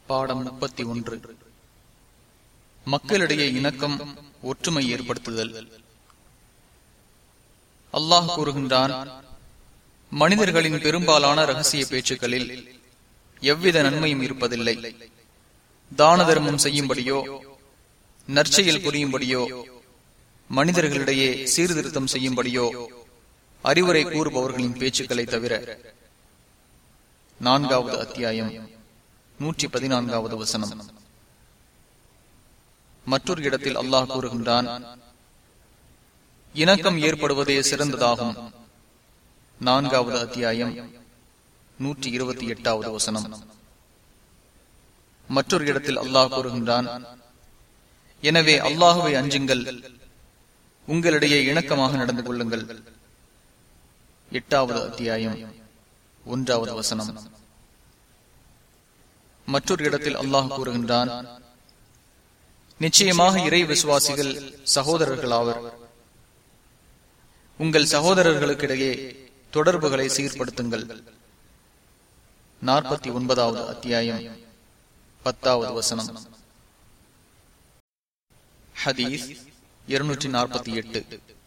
பாடம் முப்பத்தி ஒன்று மக்களிடையே இணக்கம் ஒற்றுமை ஏற்படுத்துதல் அல்லாஹ் கூறுகின்றான் மனிதர்களின் பெரும்பாலான ரகசிய பேச்சுக்களில் எவ்வித நன்மையும் இருப்பதில்லை தான தர்மம் செய்யும்படியோ நற்செயல் புரியும்படியோ மனிதர்களிடையே சீர்திருத்தம் செய்யும்படியோ அறிவுரை கூறுபவர்களின் பேச்சுக்களை தவிர நான்காவது அத்தியாயம் நூற்றி பதினான்காவது வசனம் மற்றொரு இடத்தில் அல்லாஹ் கூறுகின்றான் இணக்கம் ஏற்படுவதே சிறந்ததாகும் நான்காவது அத்தியாயம் நூற்றி இருபத்தி எட்டாவது வசனம் மற்றொரு இடத்தில் அல்லாஹ் கூறுகின்றான் எனவே அல்லாஹுவை அஞ்சுங்கள் உங்களிடையே இணக்கமாக நடந்து கொள்ளுங்கள் எட்டாவது அத்தியாயம் ஒன்றாவது வசனம் மற்றொரு இடத்தில் அல்லாஹ் கூறுகின்றான் நிச்சயமாக இறை விசுவாசிகள் சகோதரர்களாவர் உங்கள் சகோதரர்களுக்கிடையே தொடர்புகளை சீர்படுத்துங்கள் நாற்பத்தி ஒன்பதாவது அத்தியாயம் பத்தாவது வசனம் ஹதீஸ் இருநூற்றி நாற்பத்தி எட்டு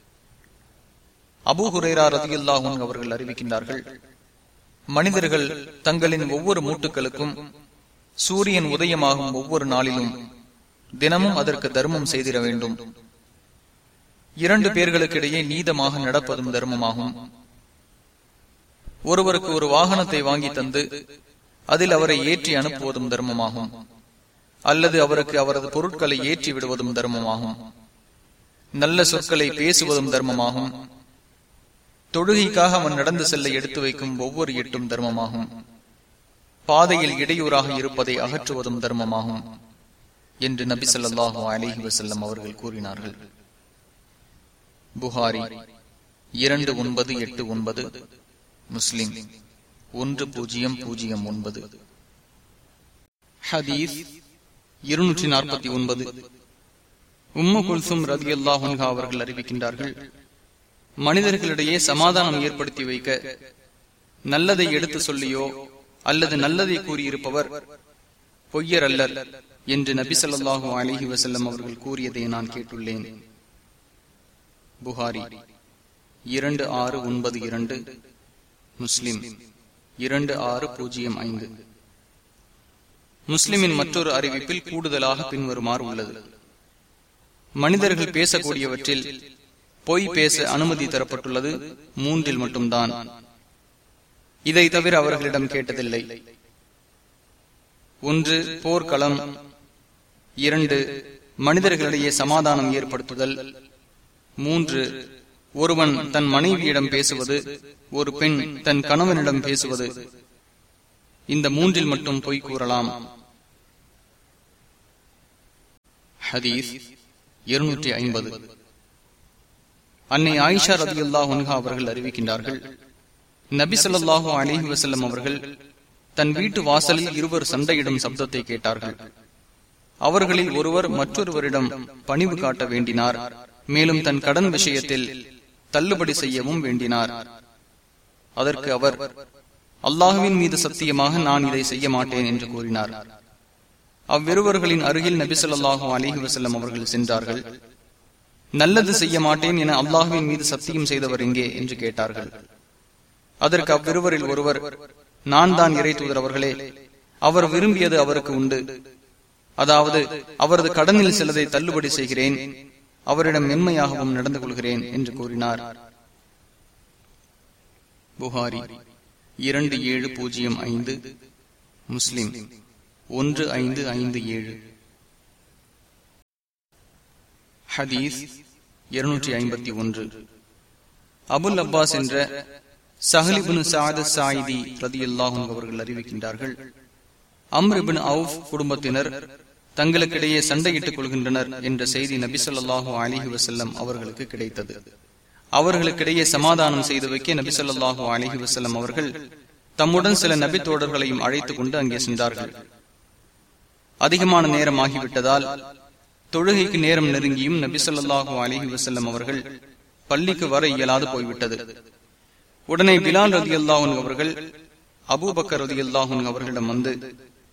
அபு ஹுரேரா ரதியுல்லாஹும் அவர்கள் அறிவிக்கின்றார்கள் மனிதர்கள் தங்களின் ஒவ்வொரு மூட்டுக்களுக்கும் சூரியன் உதயமாகும் ஒவ்வொரு நாளிலும் தினமும் அதற்கு தர்மம் செய்திட வேண்டும் இரண்டு பேர்களுக்கிடையே நீதமாக நடப்பதும் தர்மமாகும் ஒருவருக்கு ஒரு வாகனத்தை வாங்கி தந்து அதில் அவரை ஏற்றி அனுப்புவதும் தர்மமாகும் அல்லது அவருக்கு அவரது பொருட்களை ஏற்றி விடுவதும் தர்மமாகும் நல்ல சொற்களை பேசுவதும் தர்மமாகும் தொழுகைக்காக அவன் நடந்து செல்ல எடுத்து வைக்கும் ஒவ்வொரு எட்டும் தர்மமாகும் பாதையில் இடையூறாக இருப்பதை அகற்றுவதும் தர்மமாகும் என்று நபி சொல்லாஹு அலிஹி வசல்லம் அவர்கள் கூறினார்கள் புகாரி இரண்டு ஒன்பது எட்டு ஒன்பது முஸ்லிம் ஒன்று பூஜ்ஜியம் பூஜ்ஜியம் ஒன்பது ஹதீஸ் இருநூற்றி நாற்பத்தி ஒன்பது உம்மு குல்சும் ரதி அல்லாஹன்ஹா அவர்கள் அறிவிக்கின்றார்கள் மனிதர்களிடையே சமாதானம் ஏற்படுத்தி வைக்க நல்லதை எடுத்து சொல்லியோ அல்லது நல்லதை கூறியிருப்பவர் பொய்யர் அல்லர் என்று நபி சொல்லாஹு அலிஹி வசல்லம் அவர்கள் கூறியதை நான் கேட்டுள்ளேன் புகாரி இரண்டு ஆறு ஒன்பது இரண்டு முஸ்லிம் இரண்டு ஆறு பூஜ்ஜியம் ஐந்து முஸ்லிமின் மற்றொரு அறிவிப்பில் கூடுதலாக பின்வருமாறு உள்ளது மனிதர்கள் பேசக்கூடியவற்றில் பொய் பேச அனுமதி தரப்பட்டுள்ளது மூன்றில் மட்டும்தான் இதை தவிர அவர்களிடம் கேட்டதில்லை ஒன்று போர்க்களம் இரண்டு மனிதர்களிடையே சமாதானம் ஏற்படுத்துதல் மூன்று ஒருவன் தன் மனைவியிடம் பேசுவது ஒரு பெண் தன் கணவனிடம் பேசுவது இந்த மூன்றில் மட்டும் பொய் கூறலாம் ஹதீஸ் இருநூற்றி ஐம்பது அன்னை ஆயிஷா ரதி அல்லாஹா அவர்கள் அறிவிக்கின்றார்கள் நபி சொல்லாஹு அலிஹி வசல்லம் அவர்கள் தன் வீட்டு வாசலில் இருவர் சண்டையிடும் சப்தத்தை கேட்டார்கள் அவர்களில் ஒருவர் மற்றொருவரிடம் பணிவு காட்ட வேண்டினார் மேலும் தன் கடன் விஷயத்தில் தள்ளுபடி செய்யவும் வேண்டினார் அதற்கு அவர் அல்லாஹுவின் மீது சத்தியமாக நான் இதை செய்ய மாட்டேன் என்று கூறினார் அவ்விருவர்களின் அருகில் நபி சொல்லாஹு அலிஹி வசல்லம் அவர்கள் சென்றார்கள் நல்லது செய்ய மாட்டேன் என அல்லாஹுவின் மீது சத்தியம் செய்தவர் எங்கே என்று கேட்டார்கள் அதற்கு அவ்விருவரில் ஒருவர் நான் தான் இறை தூதரவர்களே அவர் விரும்பியது அவருக்கு உண்டு அதாவது அவரது கடனில் சிலதை தள்ளுபடி செய்கிறேன் அவரிடம் மென்மையாகவும் நடந்து கொள்கிறேன் என்று கூறினார் புகாரி இரண்டு ஏழு பூஜ்ஜியம் ஐந்து முஸ்லிம் ஒன்று ஐந்து ஐந்து ஏழு ஹதீஸ் இருநூற்றி ஐம்பத்தி ஒன்று அபுல் அப்பாஸ் என்ற சஹலிபின் சாத சாயிதி ரதியுல்லாஹும் அவர்கள் அறிவிக்கின்றார்கள் அம்ரிபின் அவுப் குடும்பத்தினர் தங்களுக்கிடையே சண்டையிட்டுக் கொள்கின்றனர் என்ற செய்தி நபி சொல்லாஹு அலிஹி வசல்லம் அவர்களுக்கு கிடைத்தது அவர்களுக்கிடையே சமாதானம் செய்து வைக்க நபி சொல்லாஹு அலிஹி வசல்லம் அவர்கள் தம்முடன் சில நபி தோழர்களையும் அழைத்துக் கொண்டு அங்கே சென்றார்கள் அதிகமான நேரம் ஆகிவிட்டதால் தொழுகைக்கு நேரம் நெருங்கியும் நபி சொல்லாஹு அலிஹி வசல்லம் அவர்கள் பள்ளிக்கு வர இயலாது போய்விட்டது உடனே பிலால் ரதி அல்லாஹன் அவர்கள் அபூபக்கர் ரதி அல்லாஹன் அவர்களிடம் வந்து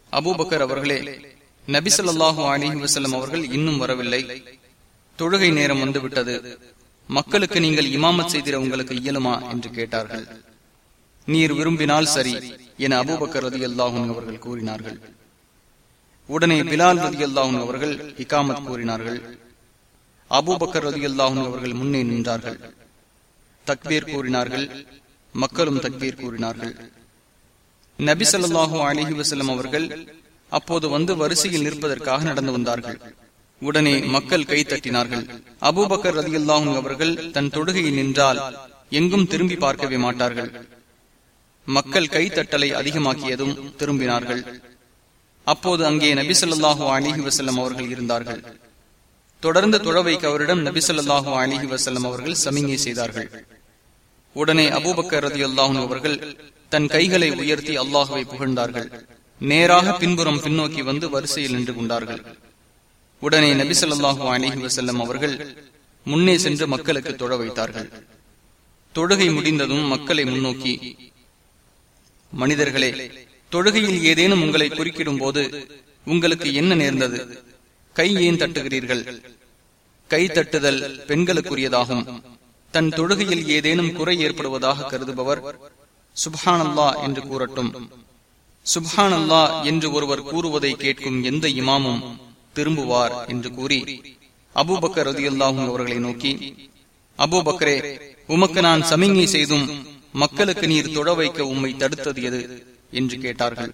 அபூபக்கர் அவர்களே நபிசல்லாஹு அலிஹி வசல்லம் அவர்கள் இன்னும் வரவில்லை தொழுகை நேரம் வந்துவிட்டது மக்களுக்கு நீங்கள் இமாமத் செய்திட உங்களுக்கு இயலுமா என்று கேட்டார்கள் நீர் விரும்பினால் சரி என அபூபக்கர் ரதி அல்லாஹூன் அவர்கள் கூறினார்கள் உடனே பிலால் ரதி அல்லாஹூன் அவர்கள் இக்காமத் கூறினார்கள் அபூபக்கர் ரதி அல்லாஹூன் அவர்கள் முன்னே நின்றார்கள் தக்பீர் கூறினார்கள் மக்களும் தக்பீர் கூறினார்கள் நபி சொல்லாஹூ அலிஹி வசல்லம் அவர்கள் அப்போது வந்து வரிசையில் நிற்பதற்காக நடந்து வந்தார்கள் உடனே மக்கள் கை தட்டினார்கள் அபூபக்கர் ரதி அல்லாஹூன் அவர்கள் தன் தொழுகையில் நின்றால் எங்கும் திரும்பி பார்க்கவே மாட்டார்கள் மக்கள் கை தட்டலை அதிகமாக்கியதும் திரும்பினார்கள் அப்போது அங்கே நபி சொல்லாஹு அலிஹி வசல்லம் அவர்கள் இருந்தார்கள் தொடர்ந்து தொழ வைக்க அவரிடம் நபி சொல்லாஹு அலிஹி வசல்லம் அவர்கள் சமிங்கை செய்தார்கள் உடனே அபூபக்கர் ரதி அல்லாஹூன் அவர்கள் தன் கைகளை உயர்த்தி அல்லாஹுவை புகழ்ந்தார்கள் நேராக பின்புறம் பின்னோக்கி வந்து வரிசையில் நின்று கொண்டார்கள் உடனே நபி சொல்லாஹு அலிஹி வசல்லம் அவர்கள் முன்னே சென்று மக்களுக்கு தொழ வைத்தார்கள் தொழுகை முடிந்ததும் மக்களை முன்னோக்கி மனிதர்களே தொழுகையில் ஏதேனும் உங்களை குறுக்கிடும் போது உங்களுக்கு என்ன நேர்ந்தது கை ஏன் தட்டுகிறீர்கள் கை தட்டுதல் பெண்களுக்குரியதாகும் தன் தொழுகையில் ஏதேனும் குறை ஏற்படுவதாக கருதுபவர் சுப்ஹானல்லா என்று கூறட்டும் சுப்ஹானல்லா என்று ஒருவர் கூறுவதை கேட்கும் எந்த இமாமும் திரும்புவார் என்று கூறி அபூபக்கர் ரதி அல்லாஹும் அவர்களை நோக்கி அபூபக்கரே உமக்கு நான் சமிங்கை செய்தும் மக்களுக்கு நீர் தொட வைக்க உம்மை தடுத்தது எது என்று கேட்டார்கள்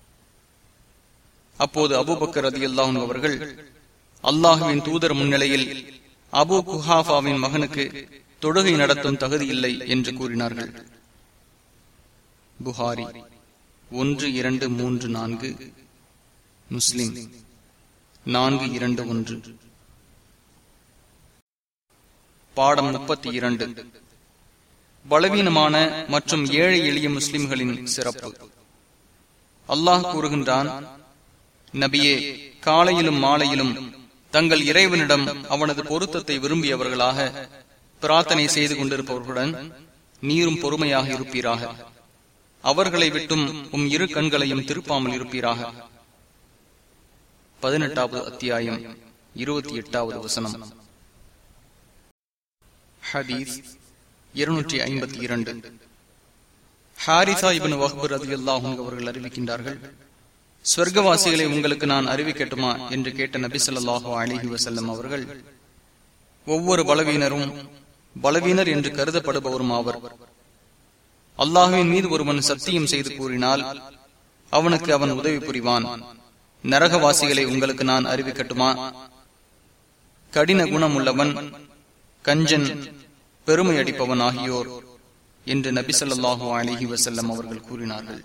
அப்போது அபூபக்கர் ரதி அல்லாஹும் அவர்கள் அல்லாஹுவின் தூதர் முன்னிலையில் அபு குஹாஃபாவின் மகனுக்கு தொழுகை நடத்தும் தகுதி இல்லை என்று கூறினார்கள் புகாரி ஒன்று இரண்டு மூன்று நான்கு முஸ்லிம் நான்கு இரண்டு ஒன்று பாடம் முப்பத்தி இரண்டு பலவீனமான மற்றும் ஏழை எளிய முஸ்லிம்களின் சிறப்பு அல்லாஹ் கூறுகின்றான் நபியே காலையிலும் மாலையிலும் தங்கள் இறைவனிடம் அவனது பொருத்தத்தை விரும்பியவர்களாக பிரார்த்தனை செய்து கொண்டிருப்பவர்களுடன் நீரும் பொறுமையாக இருப்பீராக அவர்களை விட்டும் உம் இரு கண்களையும் திருப்பாமல் இருப்பீராக பதினெட்டாவது அத்தியாயம் இருபத்தி எட்டாவது வசனம் ஹதீஸ் இருநூற்றி ஐம்பத்தி இரண்டு ஹாரிசா இபின் வஹபர் ரதி அல்லாஹும் அவர்கள் அறிவிக்கின்றார்கள் சொர்க்கவாசிகளை உங்களுக்கு நான் அறிவிக்கட்டுமா என்று கேட்ட நபி சொல்லாஹு அலிஹி வசல்லம் அவர்கள் ஒவ்வொரு பலவீனரும் பலவீனர் என்று கருதப்படுபவரும் ஆவர் அல்லாஹுவின் மீது ஒருவன் சத்தியம் செய்து கூறினால் அவனுக்கு அவன் உதவி புரிவான் நரகவாசிகளை உங்களுக்கு நான் அறிவிக்கட்டுமா கடின குணம் உள்ளவன் கஞ்சன் பெருமை அடிப்பவன் ஆகியோர் என்று நபி சொல்லாஹு அலிஹி வசல்லம் அவர்கள் கூறினார்கள்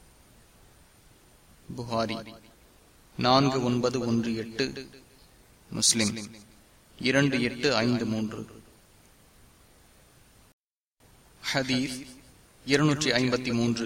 புகாரி நான்கு ஒன்பது ஒன்று எட்டு முஸ்லிம் இரண்டு எட்டு ஐந்து மூன்று ஹதீஸ் இருநூற்றி ஐம்பத்தி மூன்று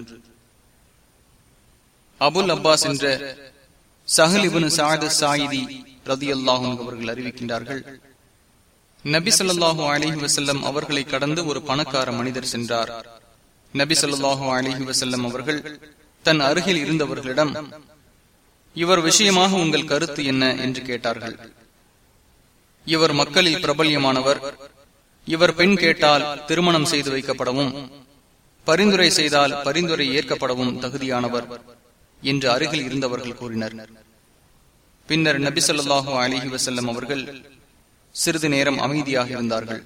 அபுல் அப்பாஸ் என்ற சஹலிபுன் சாது சாயிதி ரதி அல்லாஹும் அவர்கள் அறிவிக்கின்றார்கள் நபி சொல்லாஹு அலிஹி வசல்லம் அவர்களை கடந்து ஒரு பணக்கார மனிதர் சென்றார் நபி சொல்லாஹு அலிஹி வசல்லம் அவர்கள் தன் அருகில் இருந்தவர்களிடம் இவர் விஷயமாக உங்கள் கருத்து என்ன என்று கேட்டார்கள் இவர் மக்களில் பிரபல்யமானவர் இவர் பெண் கேட்டால் திருமணம் செய்து வைக்கப்படவும் பரிந்துரை செய்தால் பரிந்துரை ஏற்கப்படவும் தகுதியானவர் என்று அருகில் இருந்தவர்கள் கூறினர் பின்னர் நபி சொல்லாஹு அலிஹி வசல்லம் அவர்கள் சிறிது நேரம் அமைதியாக இருந்தார்கள்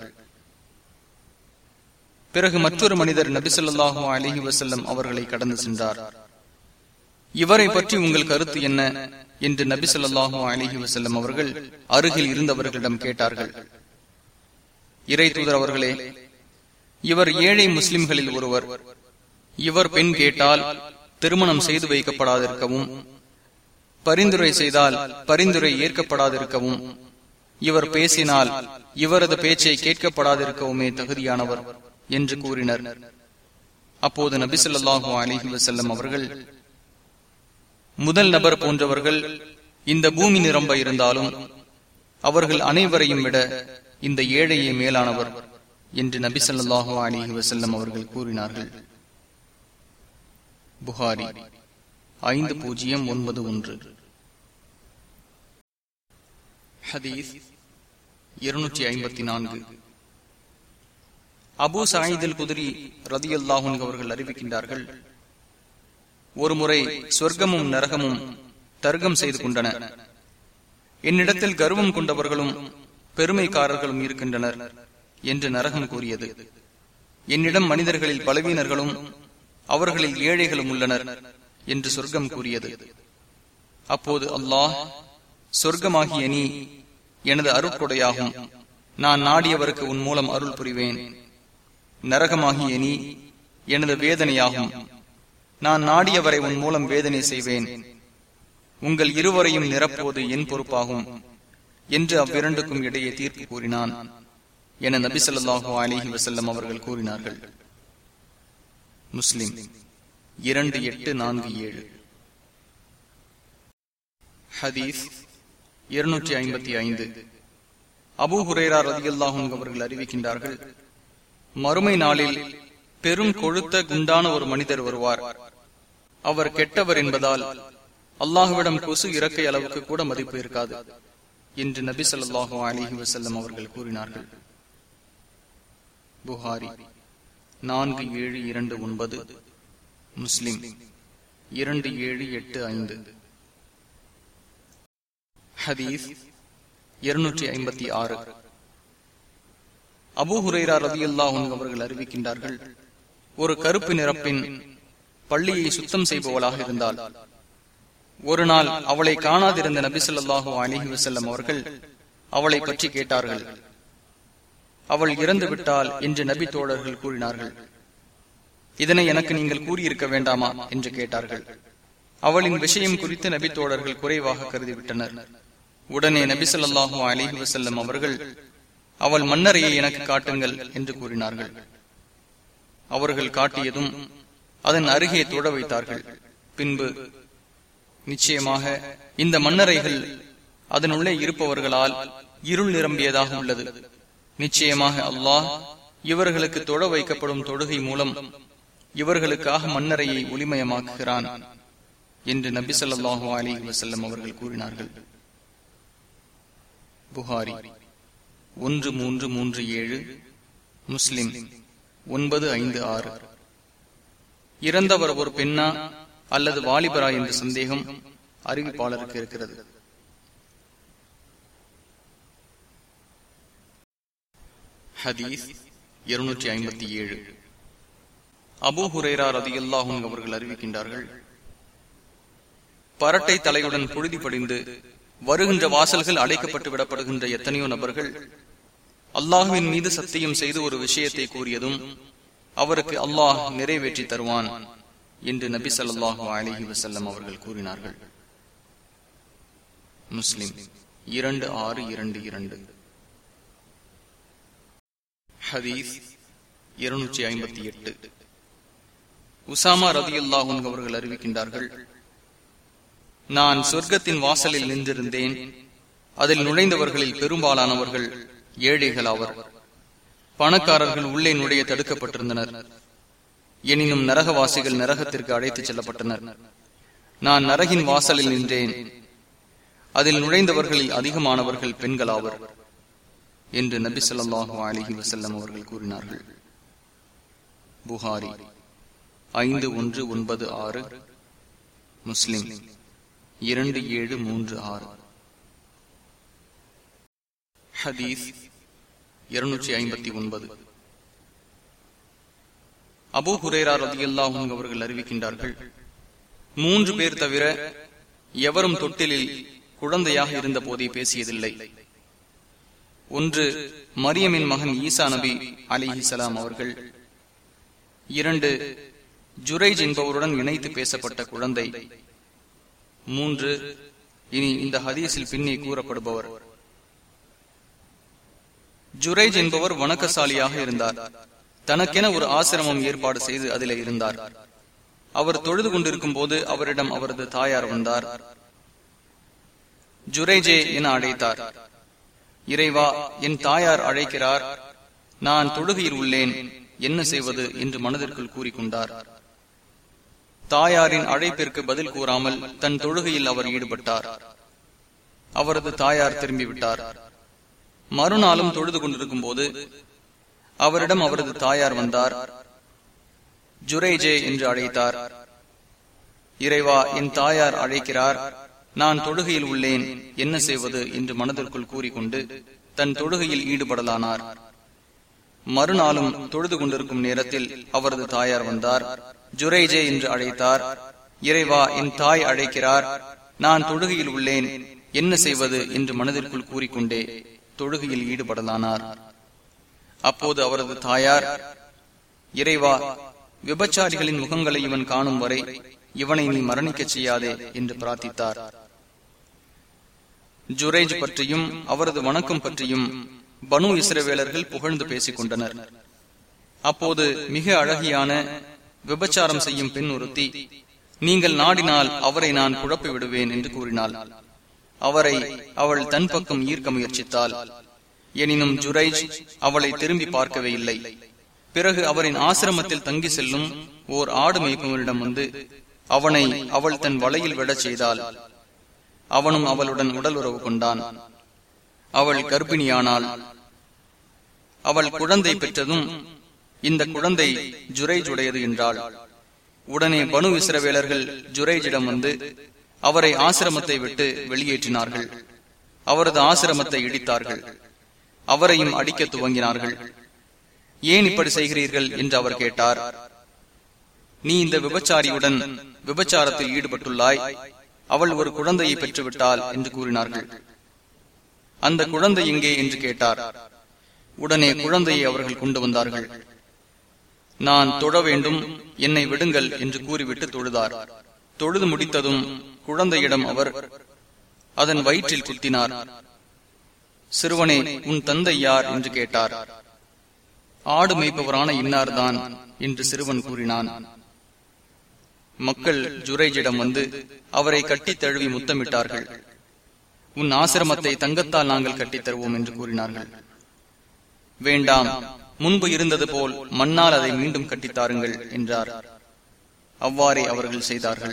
பிறகு மற்றொரு மனிதர் நபி சொல்லாஹு அலிஹி வசல்லம் அவர்களை கடந்து சென்றார் இவரை பற்றி உங்கள் கருத்து என்ன என்று நபி சொல்லாஹு அலிஹி வசல்லம் அவர்கள் அருகில் இருந்தவர்களிடம் கேட்டார்கள் இறை தூதர் அவர்களே இவர் ஏழை முஸ்லிம்களில் ஒருவர் இவர் பெண் கேட்டால் திருமணம் செய்து வைக்கப்படாதிருக்கவும் பரிந்துரை செய்தால் பரிந்துரை ஏற்கப்படாதிருக்கவும் இவர் பேசினால் இவரது பேச்சை கேட்கப்படாதிருக்கவுமே தகுதியானவர் என்று கூறினர் அப்போது நபிசல்லாஹு அலிஹி வசல்லம் அவர்கள் முதல் நபர் போன்றவர்கள் இந்த பூமி நிரம்ப இருந்தாலும் அவர்கள் அனைவரையும் விட இந்த ஏழையே மேலானவர் என்று நபி சொல்லாஹு அலிஹி வசல்லம் அவர்கள் கூறினார்கள் புகாரி ஐந்து பூஜ்ஜியம் ஒன்பது ஒன்று ஹதீஸ் இருநூற்றி ஐம்பத்தி நான்கு அபு சாயிதில் குதிரி ரதி அல்லாஹுன் அவர்கள் அறிவிக்கின்றார்கள் ஒருமுறை சொர்க்கமும் நரகமும் தர்க்கம் செய்து கொண்டன என்னிடத்தில் கர்வம் கொண்டவர்களும் பெருமைக்காரர்களும் இருக்கின்றனர் என்று நரகம் கூறியது என்னிடம் மனிதர்களில் பலவீனர்களும் அவர்களில் ஏழைகளும் உள்ளனர் என்று சொர்க்கம் கூறியது அப்போது அல்லாஹ் சொர்க்கமாகிய நீ எனது அருட்கொடையாகும் நான் நாடியவருக்கு உன் மூலம் அருள் புரிவேன் நரகமாகிய நீ எனது வேதனையாகும் நான் நாடியவரை உன் மூலம் வேதனை செய்வேன் உங்கள் இருவரையும் நிரப்புவது என் பொறுப்பாகும் என்று அவ்விரண்டுக்கும் இடையே தீர்ப்பு கூறினான் என நபி சொல்லாஹு அலிஹி வசல்லம் அவர்கள் கூறினார்கள் முஸ்லிம் இரண்டு எட்டு நான்கு ஏழு ஹதீஸ் இருநூற்றி ஐம்பத்தி ஐந்து அபு ஹுரேரா ரதியுல்லாஹும் அவர்கள் அறிவிக்கின்றார்கள் மறுமை நாளில் பெரும் கொழுத்த குண்டான ஒரு மனிதர் வருவார் அவர் கெட்டவர் என்பதால் அல்லாஹுவிடம் கொசு இறக்கை அளவுக்கு கூட மதிப்பு இருக்காது என்று நபி சொல்லாஹு அலிஹி வசல்லம் அவர்கள் கூறினார்கள் புகாரி நான்கு ஏழு இரண்டு ஒன்பது முஸ்லிம் இரண்டு ஏழு எட்டு ஐந்து ஹதீஸ் இருநூற்றி ஐம்பத்தி ஆறு அபு ஹுரைரா ரதி அவர்கள் அறிவிக்கின்றார்கள் ஒரு கருப்பு நிறப்பின் பள்ளியை சுத்தம் செய்பவளாக இருந்தால் ஒரு நாள் அவளை காணாதிருந்த நபி சொல்லாஹு அலிஹி வசல்லம் அவர்கள் அவளை பற்றி கேட்டார்கள் அவள் இறந்து விட்டால் என்று நபி தோழர்கள் கூறினார்கள் இதனை எனக்கு நீங்கள் கூறியிருக்க வேண்டாமா என்று கேட்டார்கள் அவளின் விஷயம் குறித்து நபி தோழர்கள் குறைவாக கருதிவிட்டனர் உடனே நபி சொல்லாஹு அலிஹி வசல்லம் அவர்கள் அவள் மன்னரையை எனக்கு காட்டுங்கள் என்று கூறினார்கள் அவர்கள் காட்டியதும் அதன் அருகே தொட வைத்தார்கள் பின்பு நிச்சயமாக இந்த மன்னரைகள் அதனுள்ளே இருப்பவர்களால் இருள் நிரம்பியதாக உள்ளது நிச்சயமாக அல்லாஹ் இவர்களுக்கு தொட வைக்கப்படும் தொடுகை மூலம் இவர்களுக்காக மன்னரையை ஒளிமயமாக்குகிறான் என்று நபி சொல்லாஹு அலி வசல்லம் அவர்கள் கூறினார்கள் புகாரி ஒன்று மூன்று மூன்று ஏழு முஸ்லிம் ஒன்பது ஐந்து ஆறு இறந்தவர் ஒரு பெண்ணா அல்லது வாலிபரா என்ற சந்தேகம் அறிவிப்பாளருக்கு இருக்கிறது ஹதீஸ் இருநூற்றி ஐம்பத்தி ஏழு அபு ஹுரேரா ரதியுல்லாஹும் அவர்கள் அறிவிக்கின்றார்கள் பரட்டை தலையுடன் புழுதி படிந்து வருகின்ற வாசல்கள் அடைக்கப்பட்டு விடப்படுகின்ற எத்தனையோ நபர்கள் அல்லாஹுவின் மீது சத்தியம் செய்து ஒரு விஷயத்தை கூறியதும் அவருக்கு அல்லாஹ் நிறைவேற்றி தருவான் என்று நபி சொல்லாஹு அலிஹி வசல்லம் அவர்கள் கூறினார்கள் முஸ்லிம் இரண்டு ஆறு இரண்டு இரண்டு ஹதீஸ் இருநூற்றி ஐம்பத்தி எட்டு உசாமா ரதியுல்லாஹும் அவர்கள் அறிவிக்கின்றார்கள் நான் சொர்க்கத்தின் வாசலில் நின்றிருந்தேன் அதில் நுழைந்தவர்களில் பெரும்பாலானவர்கள் ஏழைகள் ஆவர் பணக்காரர்கள் உள்ளே நுழைய தடுக்கப்பட்டிருந்தனர் எனினும் நரகவாசிகள் நரகத்திற்கு அழைத்துச் செல்லப்பட்டனர் நான் நரகின் வாசலில் நின்றேன் அதில் நுழைந்தவர்களில் அதிகமானவர்கள் பெண்களாவர் என்று நபி சொல்லாஹு அலிஹி வசல்லம் அவர்கள் கூறினார்கள் புகாரி ஐந்து ஒன்று ஒன்பது ஆறு முஸ்லிம் இரண்டு ஏழு மூன்று ஆறு ஹதீஸ் இருநூற்றி ஐம்பத்தி ஒன்பது அபு ஹுரேரா ரதியல்லாஹும் அவர்கள் அறிவிக்கின்றார்கள் மூன்று பேர் தவிர எவரும் தொட்டிலில் குழந்தையாக இருந்த போதே பேசியதில்லை ஒன்று மரியமின் மகன் ஈசா நபி அலிஹி சலாம் அவர்கள் இரண்டு ஜுரைஜ் என்பவருடன் இணைத்து பேசப்பட்ட குழந்தை மூன்று இனி இந்த ஹதீஸில் பின்னே கூறப்படுபவர் ஜுரைஜ் என்பவர் வணக்கசாலியாக இருந்தார் தனக்கென ஒரு ஆசிரமம் ஏற்பாடு செய்து அதிலே இருந்தார் அவர் தொழுது கொண்டிருக்கும் போது அவரிடம் அவரது தாயார் வந்தார் ஜுரைஜே என அழைத்தார் இறைவா என் தாயார் அழைக்கிறார் நான் தொழுகையில் உள்ளேன் என்ன செய்வது என்று மனதிற்குள் கூறிக்கொண்டார் தாயாரின் அழைப்பிற்கு பதில் கூறாமல் தன் தொழுகையில் அவர் ஈடுபட்டார் அவரது தாயார் திரும்பிவிட்டார் மறுநாளும் தொழுது கொண்டிருக்கும் போது அவரிடம் அவரது தாயார் வந்தார் ஜுரேஜே என்று அழைத்தார் இறைவா என் தாயார் அழைக்கிறார் நான் தொழுகையில் உள்ளேன் என்ன செய்வது என்று மனதிற்குள் கூறிக்கொண்டு தன் தொழுகையில் ஈடுபடலானார் மறுநாளும் தொழுது கொண்டிருக்கும் நேரத்தில் அவரது தாயார் வந்தார் ஜுரேஜே என்று அழைத்தார் இறைவா என் தாய் அழைக்கிறார் நான் தொழுகையில் உள்ளேன் என்ன செய்வது என்று மனதிற்குள் கூறிக்கொண்டே தொழுகையில் ஈடுபடலானார் அப்போது அவரது தாயார் இறைவா விபச்சாரிகளின் முகங்களை இவன் காணும் வரை இவனை நீ மரணிக்க செய்யாதே என்று பிரார்த்தித்தார் ஜுரேஜ் பற்றியும் அவரது வணக்கம் பற்றியும் பனு இஸ்ரவேலர்கள் புகழ்ந்து பேசிக் கொண்டனர் அப்போது மிக அழகியான விபச்சாரம் செய்யும் பெண் ஒருத்தி நீங்கள் நாடினால் அவரை நான் குழப்பி விடுவேன் என்று கூறினாள் அவரை அவள் தன் பக்கம் ஈர்க்க முயற்சித்தாள் எனினும் ஜுரைஜ் அவளை திரும்பி பார்க்கவே இல்லை பிறகு அவரின் ஆசிரமத்தில் தங்கி செல்லும் ஓர் ஆடு மேய்ப்பவரிடம் வந்து அவனை அவள் தன் வலையில் விடச் செய்தாள் அவனும் அவளுடன் உடல் உறவு கொண்டான் அவள் கர்ப்பிணியானாள் அவள் குழந்தை பெற்றதும் இந்த குழந்தை ஜுரைஜ் உடையது என்றாள் உடனே பனு இஸ்ரவேலர்கள் ஜுரைஜிடம் வந்து அவரை ஆசிரமத்தை விட்டு வெளியேற்றினார்கள் அவரது ஆசிரமத்தை இடித்தார்கள் அவரையும் அடிக்க துவங்கினார்கள் ஏன் இப்படி செய்கிறீர்கள் என்று அவர் கேட்டார் நீ இந்த விபச்சாரியுடன் விபச்சாரத்தில் ஈடுபட்டுள்ளாய் அவள் ஒரு குழந்தையை பெற்றுவிட்டாள் என்று கூறினார்கள் அந்த குழந்தை எங்கே என்று கேட்டார் உடனே குழந்தையை அவர்கள் கொண்டு வந்தார்கள் நான் தொழ வேண்டும் என்னை விடுங்கள் என்று கூறிவிட்டு தொழுதார் தொழுது முடித்ததும் குழந்தையிடம் அவர் அதன் வயிற்றில் குத்தினார் சிறுவனே உன் தந்தை யார் என்று கேட்டார் ஆடு மேய்ப்பவரான இன்னார்தான் என்று சிறுவன் கூறினான் மக்கள் ஜுரேஜிடம் வந்து அவரை கட்டித் தழுவி முத்தமிட்டார்கள் உன் ஆசிரமத்தை தங்கத்தால் நாங்கள் கட்டித் தருவோம் என்று கூறினார்கள் வேண்டாம் முன்பு இருந்தது போல் மண்ணால் அதை மீண்டும் கட்டித்தாருங்கள் என்றார் அவ்வாறே அவர்கள் செய்தார்கள்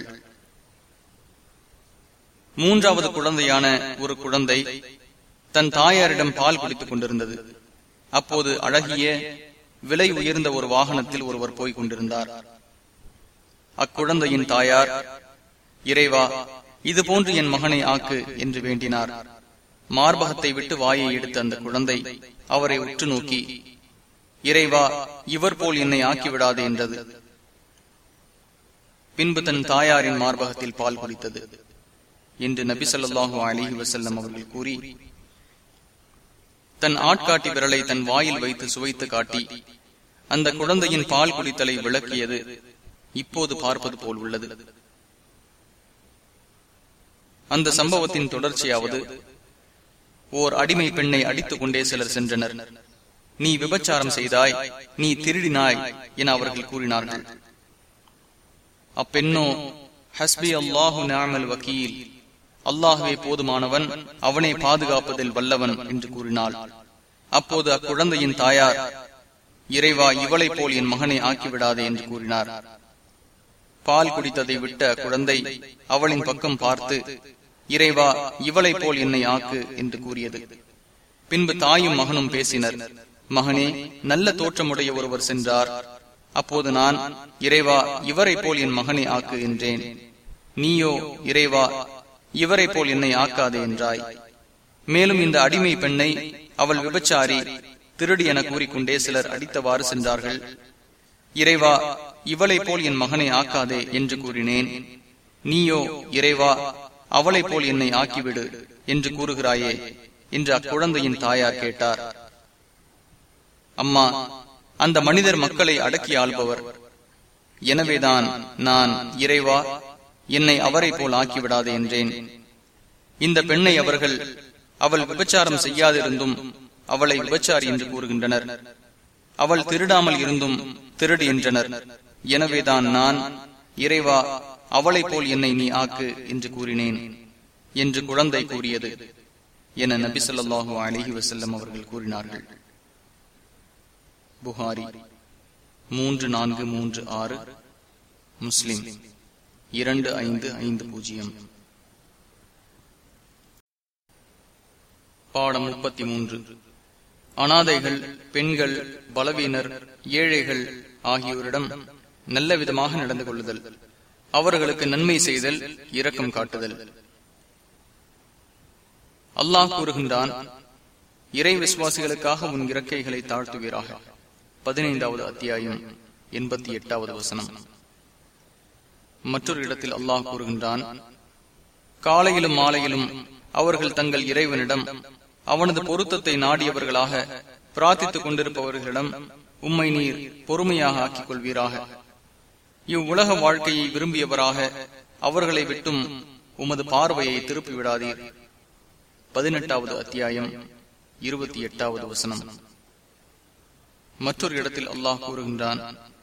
மூன்றாவது குழந்தையான ஒரு குழந்தை தன் தாயாரிடம் பால் குடித்துக் கொண்டிருந்தது அப்போது அழகிய விலை உயர்ந்த ஒரு வாகனத்தில் ஒருவர் போய்க் கொண்டிருந்தார் அக்குழந்தையின் தாயார் இறைவா இது போன்று என் மகனை ஆக்கு என்று வேண்டினார் மார்பகத்தை விட்டு வாயை எடுத்த அந்த குழந்தை அவரை உற்று நோக்கி இறைவா இவர் போல் என்னை ஆக்கிவிடாது என்றது பின்பு தன் தாயாரின் மார்பகத்தில் பால் குடித்தது என்று நபி சொல்லாஹு அலிஹி வசல்லம் அவர்கள் கூறி தன் ஆட்காட்டி விரலை தன் வாயில் வைத்து சுவைத்து காட்டி அந்த குழந்தையின் பால் குடித்தலை விளக்கியது இப்போது பார்ப்பது போல் உள்ளது அந்த சம்பவத்தின் தொடர்ச்சியாவது ஓர் அடிமை பெண்ணை அடித்துக் கொண்டே சிலர் சென்றனர் நீ விபச்சாரம் செய்தாய் நீ திருடினாய் என அவர்கள் கூறினார்கள் அப்பெண்ணோ ஹஸ்பி அல்லாஹு நாமல் வக்கீல் அல்லாஹுவே போதுமானவன் அவனை பாதுகாப்பதில் வல்லவன் என்று கூறினாள் அப்போது அக்குழந்தையின் தாயார் இறைவா இவளை போல் என் மகனை ஆக்கிவிடாதே என்று கூறினார் பால் குடித்ததை விட்ட குழந்தை அவளின் பக்கம் பார்த்து இறைவா இவளை போல் என்னை ஆக்கு என்று கூறியது பின்பு தாயும் மகனும் பேசினர் மகனே நல்ல தோற்றமுடைய ஒருவர் சென்றார் அப்போது நான் இறைவா இவரை போல் என் மகனை ஆக்கு என்றேன் நீயோ இறைவா இவரை போல் என்னை ஆக்காதே என்றாய் மேலும் இந்த அடிமை பெண்ணை அவள் விபச்சாரி திருடி என கூறிக்கொண்டே சிலர் அடித்தவாறு சென்றார்கள் இறைவா இவளை போல் என் மகனை ஆக்காதே என்று கூறினேன் நீயோ இறைவா அவளை போல் என்னை ஆக்கிவிடு என்று கூறுகிறாயே என்று அக்குழந்தையின் தாயார் கேட்டார் அம்மா அந்த மனிதர் மக்களை அடக்கி ஆள்பவர் எனவேதான் நான் இறைவா என்னை அவரை போல் ஆக்கிவிடாது என்றேன் இந்த பெண்ணை அவர்கள் அவள் விபச்சாரம் செய்யாதிருந்தும் அவளை விபச்சாரி என்று கூறுகின்றனர் அவள் திருடாமல் இருந்தும் திருடு என்றனர் எனவேதான் நான் இறைவா அவளை போல் என்னை நீ ஆக்கு என்று கூறினேன் என்று குழந்தை கூறியது என நபி சொல்லாஹு அலஹி வசல்லம் அவர்கள் கூறினார்கள் புகாரி மூன்று நான்கு மூன்று ஆறு முஸ்லிம் இரண்டு ஐந்து ஐந்து பூஜ்ஜியம் பாடம் முப்பத்தி மூன்று அனாதைகள் பெண்கள் பலவீனர் ஏழைகள் ஆகியோரிடம் நல்ல விதமாக நடந்து கொள்ளுதல் அவர்களுக்கு நன்மை செய்தல் இரக்கம் காட்டுதல் அல்லாஹ் கூறுகின்றான் இறை விசுவாசிகளுக்காக உன் இறக்கைகளை தாழ்த்துவீராக பதினைந்தாவது அத்தியாயம் எண்பத்தி எட்டாவது வசனம் மற்றொரு இடத்தில் அல்லாஹ் கூறுகின்றான் காலையிலும் மாலையிலும் அவர்கள் தங்கள் இறைவனிடம் அவனது பொருத்தத்தை நாடியவர்களாக பிரார்த்தித்துக் கொண்டிருப்பவர்களிடம் உம்மை நீர் பொறுமையாக ஆக்கிக் கொள்வீராக இவ்வுலக வாழ்க்கையை விரும்பியவராக அவர்களை விட்டும் உமது பார்வையை திருப்பி விடாதீர் பதினெட்டாவது அத்தியாயம் இருபத்தி எட்டாவது வசனம் மற்றொரு இடத்தில் அல்லாஹ் கூறுகின்றான்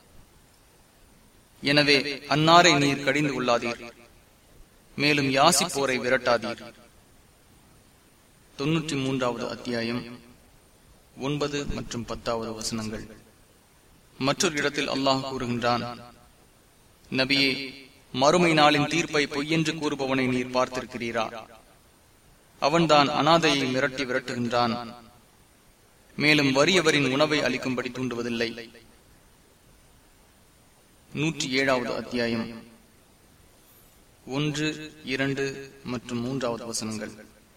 எனவே அன்னாரை நீர் கடிந்து கொள்ளாதீர் மேலும் யாசிப்போரை விரட்டாதீர் தொன்னூற்றி மூன்றாவது அத்தியாயம் ஒன்பது மற்றும் பத்தாவது வசனங்கள் மற்றொரு இடத்தில் அல்லாஹ் கூறுகின்றான் நபியே மறுமை நாளின் தீர்ப்பை பொய்யென்று கூறுபவனை நீர் பார்த்திருக்கிறீரா அவன்தான் அனாதையை மிரட்டி விரட்டுகின்றான் மேலும் வறியவரின் உணவை அளிக்கும்படி தூண்டுவதில்லை நூற்றி ஏழாவது அத்தியாயம் ஒன்று இரண்டு மற்றும் மூன்றாவது வசனங்கள்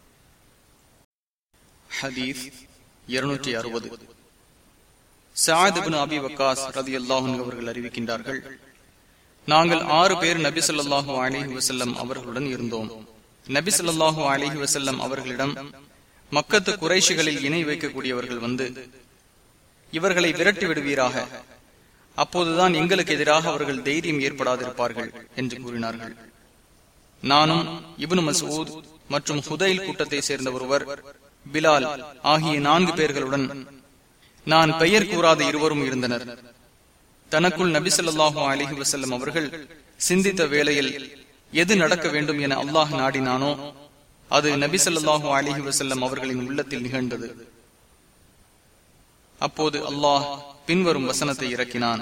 ஹதீஸ் இருநூற்றி அறுபது சாயதுபின் அபி வக்காஸ் ரதி அல்லாஹன் அவர்கள் அறிவிக்கின்றார்கள் நாங்கள் ஆறு பேர் நபி சொல்லாஹு அலிஹி வசல்லம் அவர்களுடன் இருந்தோம் நபி சொல்லாஹு அலிஹி வசல்லம் அவர்களிடம் மக்கத்து குறைஷிகளில் இணை வைக்கக்கூடியவர்கள் வந்து இவர்களை விரட்டி விடுவீராக அப்போதுதான் எங்களுக்கு எதிராக அவர்கள் தைரியம் ஏற்படாதிருப்பார்கள் என்று கூறினார்கள் நானும் இபுனு மசூத் மற்றும் ஹுதைல் கூட்டத்தை சேர்ந்த ஒருவர் பிலால் ஆகிய நான்கு பேர்களுடன் நான் பெயர் கூறாத இருவரும் இருந்தனர் தனக்குள் நபி சொல்லாஹு அலிஹி வசல்லம் அவர்கள் சிந்தித்த வேளையில் எது நடக்க வேண்டும் என அல்லாஹ் நாடினானோ அது நபி சொல்லாஹு அலிஹி வசல்லம் அவர்களின் உள்ளத்தில் நிகழ்ந்தது அப்போது அல்லாஹ் பின்வரும் வசனத்தை இறக்கினான்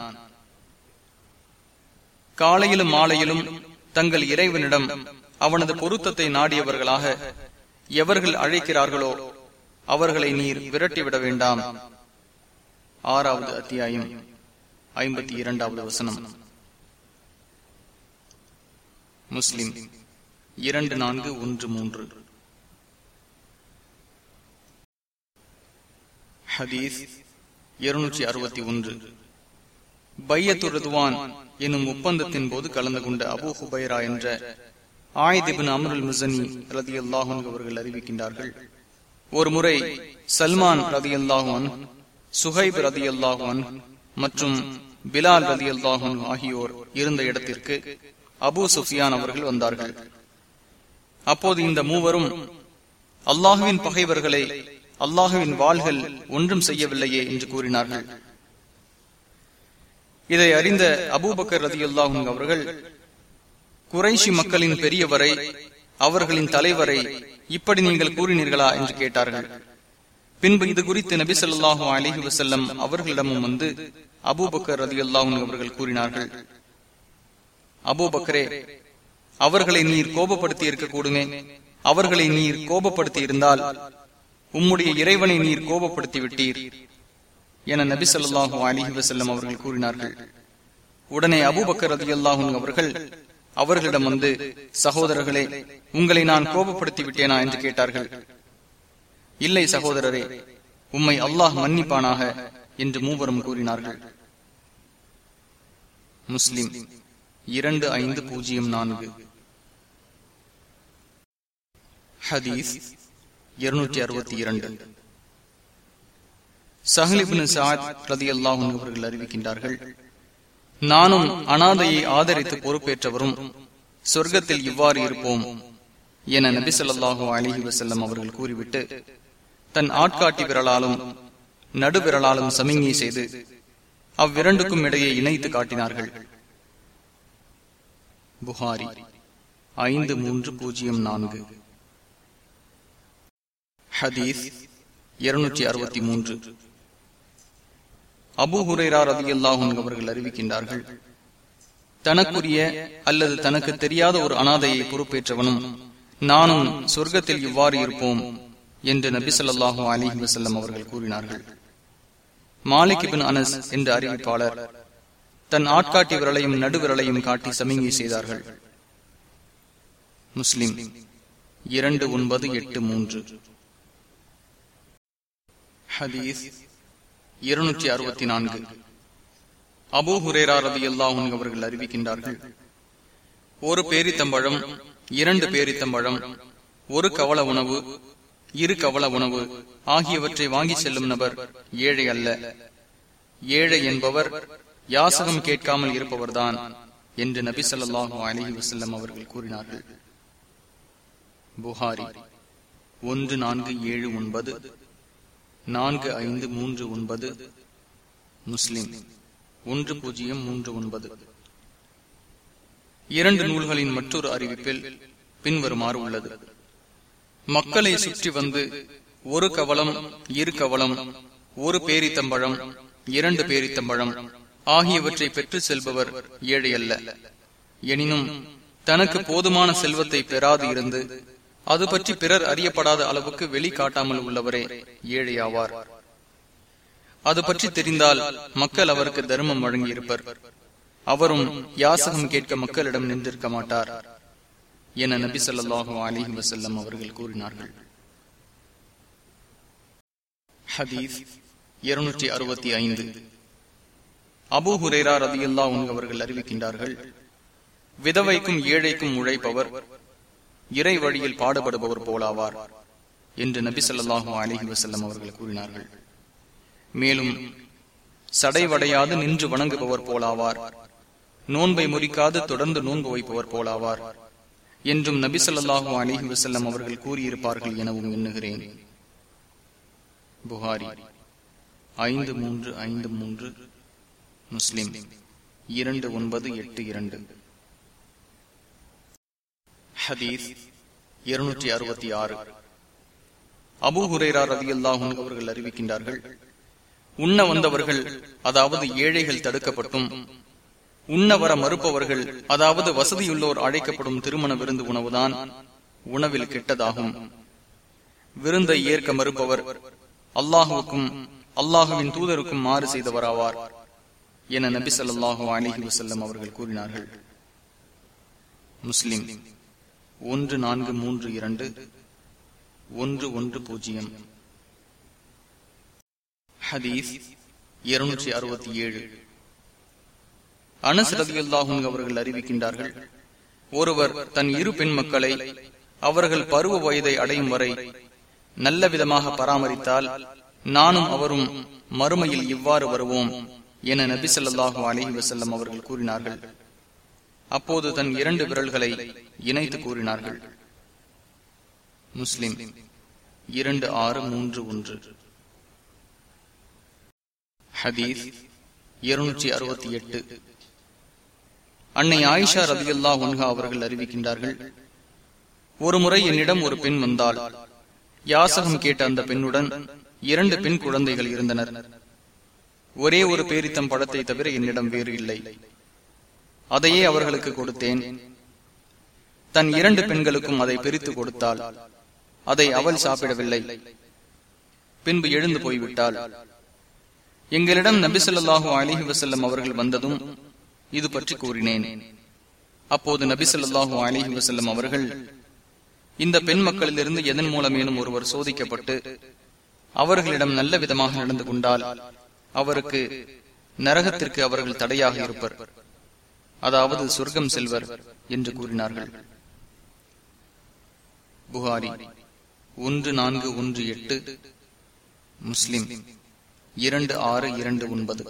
காலையிலும் மாலையிலும் தங்கள் இறைவனிடம் அவனது பொருத்தத்தை நாடியவர்களாக எவர்கள் அழைக்கிறார்களோ அவர்களை நீர் விரட்டிவிட வேண்டாம் ஆறாவது அத்தியாயம் ஐம்பத்தி இரண்டாவது வசனம் முஸ்லிம் இரண்டு நான்கு ஒன்று மூன்று ஹதீஸ் இருநூற்றி அறுபத்தி ஒன்று பையத்துருதுவான் எனும் ஒப்பந்தத்தின் போது கலந்து கொண்ட அபு ஹுபைரா என்ற ஆயுதிபின் அமருல் முசனி ரதி அல்லாஹன் அவர்கள் அறிவிக்கின்றார்கள் ஒரு முறை சல்மான் ரதி அல்லாஹன் சுஹைப் ரதி அல்லாஹன் மற்றும் பிலால் ரதி அல்லாஹன் ஆகியோர் இருந்த இடத்திற்கு அபு சுஃபியான் அவர்கள் வந்தார்கள் அப்போது இந்த மூவரும் அல்லாஹுவின் பகைவர்களை அல்லாஹுவின் வாள்கள் ஒன்றும் செய்யவில்லையே என்று கூறினார்கள் இதை அறிந்த அபூபக்கர் ரதி அல்லாஹும் அவர்கள் குறைஷி மக்களின் பெரியவரை அவர்களின் தலைவரை இப்படி நீங்கள் கூறினீர்களா என்று கேட்டார்கள் பின்பு இது குறித்து நபி சொல்லாஹு அலிஹி வசல்லம் அவர்களிடமும் வந்து அபூபக்கர் ரதி அல்லாஹும் அவர்கள் கூறினார்கள் அபூபக்கரே அவர்களை நீர் கோபப்படுத்தி இருக்கக்கூடுமே அவர்களை நீர் கோபப்படுத்தி இருந்தால் உம்முடைய இறைவனை நீர் கோபப்படுத்தி விட்டீர் என நபி சொல்லாஹு அலிஹி வசல்லம் அவர்கள் கூறினார்கள் உடனே அபூபக்கர் ரதி அல்லாஹும் அவர்கள் அவர்களிடம் வந்து சகோதரர்களே உங்களை நான் கோபப்படுத்தி விட்டேனா என்று கேட்டார்கள் இல்லை சகோதரரே உம்மை அல்லாஹ் மன்னிப்பானாக என்று மூவரும் கூறினார்கள் முஸ்லிம் இரண்டு ஐந்து பூஜ்ஜியம் நான்கு ஹதீஸ் இருநூற்றி அறுபத்தி இரண்டு சஹலிபின் சாத் ரதி அல்லாஹும் அவர்கள் அறிவிக்கின்றார்கள் நானும் அனாதையை ஆதரித்து பொறுப்பேற்றவரும் சொர்க்கத்தில் இவ்வாறு இருப்போம் என நபி சொல்லாஹு அலிஹி வசல்லம் அவர்கள் கூறிவிட்டு தன் ஆட்காட்டி விரலாலும் நடுவிரலாலும் சமிங்கை செய்து அவ்விரண்டுக்கும் இடையே இணைத்து காட்டினார்கள் புகாரி ஐந்து மூன்று பூஜ்ஜியம் நான்கு ஹதீஸ் இருநூற்றி அறுபத்தி மூன்று அபு ஹுரேரா ரதி அல்லாஹும் அவர்கள் அறிவிக்கின்றார்கள் தனக்குரிய அல்லது தனக்கு தெரியாத ஒரு அனாதையை பொறுப்பேற்றவனும் நானும் சொர்க்கத்தில் இவ்வாறு இருப்போம் என்று நபி சொல்லாஹு அலிஹி வசல்லம் அவர்கள் கூறினார்கள் மாலிக் பின் அனஸ் என்ற அறிவிப்பாளர் தன் ஆட்காட்டி விரலையும் நடுவிரலையும் காட்டி சமிங்கை செய்தார்கள் முஸ்லிம் இரண்டு ஒன்பது எட்டு மூன்று ஹதீஸ் இருநூற்றி அறுபத்தி நான்கு அபூ ஹுரேரா ரதி அல்லாஹும் அவர்கள் அறிவிக்கின்றார்கள் ஒரு பேரித்தம்பழம் இரண்டு பேரித்தம்பழம் ஒரு கவல உணவு இரு கவல உணவு ஆகியவற்றை வாங்கி செல்லும் நபர் ஏழை அல்ல ஏழை என்பவர் யாசகம் கேட்காமல் இருப்பவர்தான் என்று நபி சொல்லாஹு அலஹி வசல்லம் அவர்கள் கூறினார்கள் புகாரி ஒன்று நான்கு ஏழு ஒன்பது நான்கு ஐந்து மூன்று ஒன்பது முஸ்லிம் ஒன்று பூஜ்ஜியம் மூன்று ஒன்பது இரண்டு நூல்களின் மற்றொரு அறிவிப்பில் பின்வருமாறு உள்ளது மக்களை சுற்றி வந்து ஒரு கவலம் இரு கவலம் ஒரு பேரித்தம்பழம் இரண்டு பேரித்தம்பழம் ஆகியவற்றை பெற்று செல்பவர் ஏழை அல்ல எனினும் தனக்கு போதுமான செல்வத்தை பெறாது இருந்து அது பற்றி பிறர் அறியப்படாத அளவுக்கு வெளிக்காட்டாமல் உள்ளவரே ஏழை ஆவார் அது பற்றி தெரிந்தால் மக்கள் அவருக்கு தர்மம் வழங்கியிருப்பர் அவரும் யாசகம் கேட்க மக்களிடம் நின்றிருக்க மாட்டார் என நபி சொல்லாஹு அலிஹி வசல்லம் அவர்கள் கூறினார்கள் ஹதீஸ் இருநூற்றி அறுபத்தி ஐந்து அபு ஹுரேரா ரதியுல்லா அவர்கள் அறிவிக்கின்றார்கள் விதவைக்கும் ஏழைக்கும் உழைப்பவர் இறை வழியில் பாடுபடுபவர் போலாவார் என்று நபி சொல்லாஹு அலிஹி வசல்லம் அவர்கள் கூறினார்கள் மேலும் சடைவடையாது நின்று வணங்குபவர் போலாவார் நோன்பை முறிக்காது தொடர்ந்து நோன்பு வைப்பவர் போலாவார் என்றும் நபி சொல்லாஹு அலிஹி வசல்லம் அவர்கள் கூறியிருப்பார்கள் எனவும் எண்ணுகிறேன் புகாரி ஐந்து மூன்று ஐந்து மூன்று முஸ்லிம் இரண்டு ஒன்பது எட்டு இரண்டு ஹதீஸ் இருநூற்றி அறுபத்தி ஆறு அபு ஹுரேரா ரதி அல்லாஹும் அவர்கள் அறிவிக்கின்றார்கள் உண்ண வந்தவர்கள் அதாவது ஏழைகள் தடுக்கப்பட்டும் உண்ண வர மறுப்பவர்கள் அதாவது வசதியுள்ளோர் அழைக்கப்படும் திருமண விருந்து உணவுதான் உணவில் கெட்டதாகும் விருந்தை ஏற்க மறுப்பவர் அல்லாஹுவுக்கும் அல்லாஹுவின் தூதருக்கும் மாறு செய்தவராவார் என நபி சொல்லாஹு அலிஹி வசல்லம் அவர்கள் கூறினார்கள் முஸ்லிம் ஒன்று நான்கு மூன்று இரண்டு ஒன்று ஒன்று பூஜ்ஜியம் ஹதீஸ் இருநூற்றி அறுபத்தி ஏழு அனஸ் ரதியுல்லாஹும் அவர்கள் அறிவிக்கின்றார்கள் ஒருவர் தன் இரு பெண் மக்களை அவர்கள் பருவ வயதை அடையும் வரை நல்ல விதமாக பராமரித்தால் நானும் அவரும் மறுமையில் இவ்வாறு வருவோம் என நபி சொல்லாஹு அலஹி வசல்லம் அவர்கள் கூறினார்கள் அப்போது தன் இரண்டு விரல்களை இணைத்து கூறினார்கள் முஸ்லிம் இரண்டு ஆறு மூன்று ஒன்று ஹதீஸ் இருநூற்றி அறுபத்தி எட்டு அன்னை ஆயிஷா ரதியுல்லா உன்ஹா அவர்கள் அறிவிக்கின்றார்கள் ஒரு முறை என்னிடம் ஒரு பெண் வந்தால் யாசகம் கேட்ட அந்த பெண்ணுடன் இரண்டு பெண் குழந்தைகள் இருந்தனர் ஒரே ஒரு பேரித்தம் பழத்தை தவிர என்னிடம் வேறு இல்லை அதையே அவர்களுக்கு கொடுத்தேன் தன் இரண்டு பெண்களுக்கும் அதை பிரித்து கொடுத்தால் அதை அவள் சாப்பிடவில்லை பின்பு எழுந்து போய்விட்டாள் எங்களிடம் நபிசல்லாஹு அலிஹி வசல்லம் அவர்கள் வந்ததும் இது பற்றி கூறினேன் அப்போது நபிசல்லாஹு அலிஹி வசல்லம் அவர்கள் இந்த பெண் மக்களிலிருந்து எதன் மூலமேனும் ஒருவர் சோதிக்கப்பட்டு அவர்களிடம் நல்ல விதமாக நடந்து கொண்டால் அவருக்கு நரகத்திற்கு அவர்கள் தடையாக இருப்பர் அதாவது சொர்க்கம் செல்வர் என்று கூறினார்கள் புகாரி ஒன்று நான்கு ஒன்று எட்டு முஸ்லிம் இரண்டு ஆறு இரண்டு ஒன்பது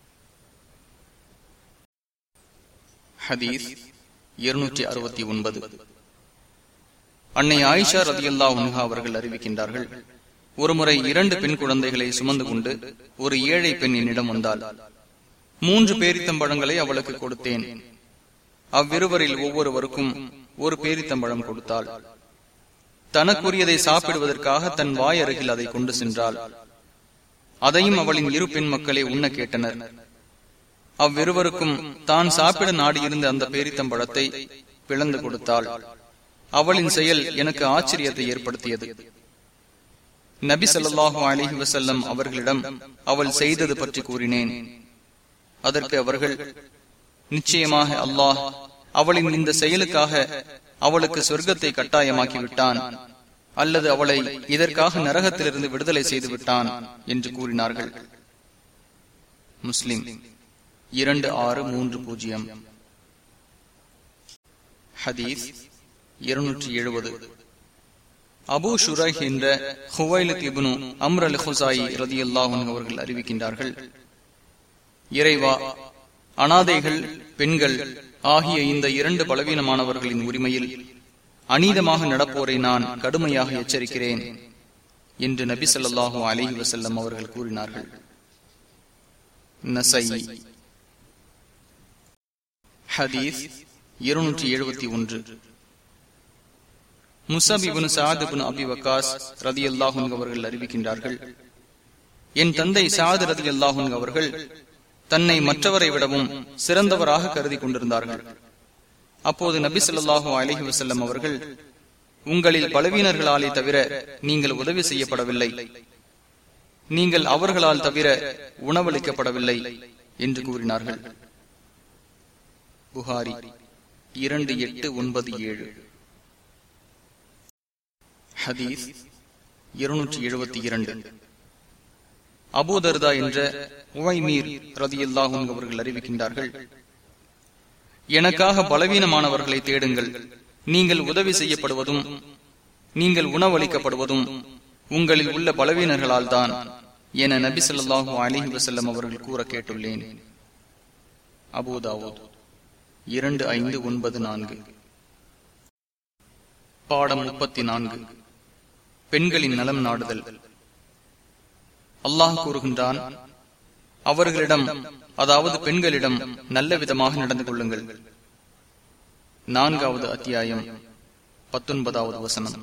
ஹதீஸ் இருநூற்றி அறுபத்தி ஒன்பது அன்னை ஆயிஷா ரதியுல்லா உன்ஹா அவர்கள் அறிவிக்கின்றார்கள் ஒருமுறை இரண்டு பெண் குழந்தைகளை சுமந்து கொண்டு ஒரு ஏழை பெண் என்னிடம் வந்தாள் மூன்று பேரித்தம்பழங்களை அவளுக்கு கொடுத்தேன் அவ்விருவரில் ஒவ்வொருவருக்கும் ஒரு பேரித்தம்பழம் கொடுத்தாள் தனக்குரியதை சாப்பிடுவதற்காக தன் வாய் அருகில் அதை கொண்டு சென்றாள் அதையும் அவளின் இரு பெண் மக்களை உண்ண கேட்டனர் அவ்விருவருக்கும் தான் சாப்பிட நாடியிருந்த அந்த பேரித்தம்பழத்தை பிளந்து கொடுத்தாள் அவளின் செயல் எனக்கு ஆச்சரியத்தை ஏற்படுத்தியது நபி ஸல்லல்லாஹு அலிஹி வசல்லம் அவர்களிடம் அவள் செய்தது பற்றி கூறினேன் அதற்கு அவர்கள் நிச்சயமாக அல்லாஹ் அவளின் இந்த செயலுக்காக அவளுக்கு சொர்க்கத்தை கட்டாயமாக்கி விட்டான் அல்லது அவளை இதற்காக நரகத்திலிருந்து விடுதலை செய்து விட்டான் என்று கூறினார்கள் முஸ்லிம் இரண்டு ஆறு மூன்று பூஜ்ஜியம் ஹதீஸ் இருநூற்றி எழுபது அபு ஷுரைஹ் என்ற ஹுவைலத் இப்னு அம்ர் அல் ஹுசாயி ரதி அவர்கள் அறிவிக்கின்றார்கள் இறைவா அனாதைகள் பெண்கள் ஆகிய இந்த இரண்டு பலவீனமானவர்களின் உரிமையில் அநீதமாக நடப்போரை நான் கடுமையாக எச்சரிக்கிறேன் என்று நபி சொல்லாஹு அலிஹி வசல்லம் அவர்கள் கூறினார்கள் நசை ஹதீஸ் இருநூற்றி எழுபத்தி ஒன்று முசபிபுன் சாதுபின் அபி வக்காஸ் ரதி அல்லாஹுங் அவர்கள் அறிவிக்கின்றார்கள் என் தந்தை சாது ரதி அல்லாஹுங் அவர்கள் தன்னை மற்றவரை விடவும் சிறந்தவராக கருதி கொண்டிருந்தார்கள் அப்போது நபி சொல்லாஹு அலிஹி வசல்லம் அவர்கள் உங்களில் பலவீனர்களாலே தவிர நீங்கள் உதவி செய்யப்படவில்லை நீங்கள் அவர்களால் தவிர உணவளிக்கப்படவில்லை என்று கூறினார்கள் புகாரி இரண்டு எட்டு ஒன்பது ஏழு ஹதீஸ் இருநூற்றி எழுபத்தி இரண்டு அபூதர்தா என்ற உவைமீர் ரதியுல்லாஹும் அவர்கள் அறிவிக்கின்றார்கள் எனக்காக பலவீனமானவர்களை தேடுங்கள் நீங்கள் உதவி செய்யப்படுவதும் நீங்கள் உணவளிக்கப்படுவதும் உங்களில் உள்ள பலவீனர்களால் தான் என நபி சொல்லாஹு அலிஹி வசல்லம் அவர்கள் கூற கேட்டுள்ளேன் அபூதாவூத் இரண்டு ஐந்து ஒன்பது நான்கு பாடம் முப்பத்தி நான்கு பெண்களின் நலம் நாடுதல் அல்லாஹ் கூறுகின்றான் அவர்களிடம் அதாவது பெண்களிடம் நல்ல விதமாக நடந்து கொள்ளுங்கள் நான்காவது அத்தியாயம் பத்தொன்பதாவது வசனம்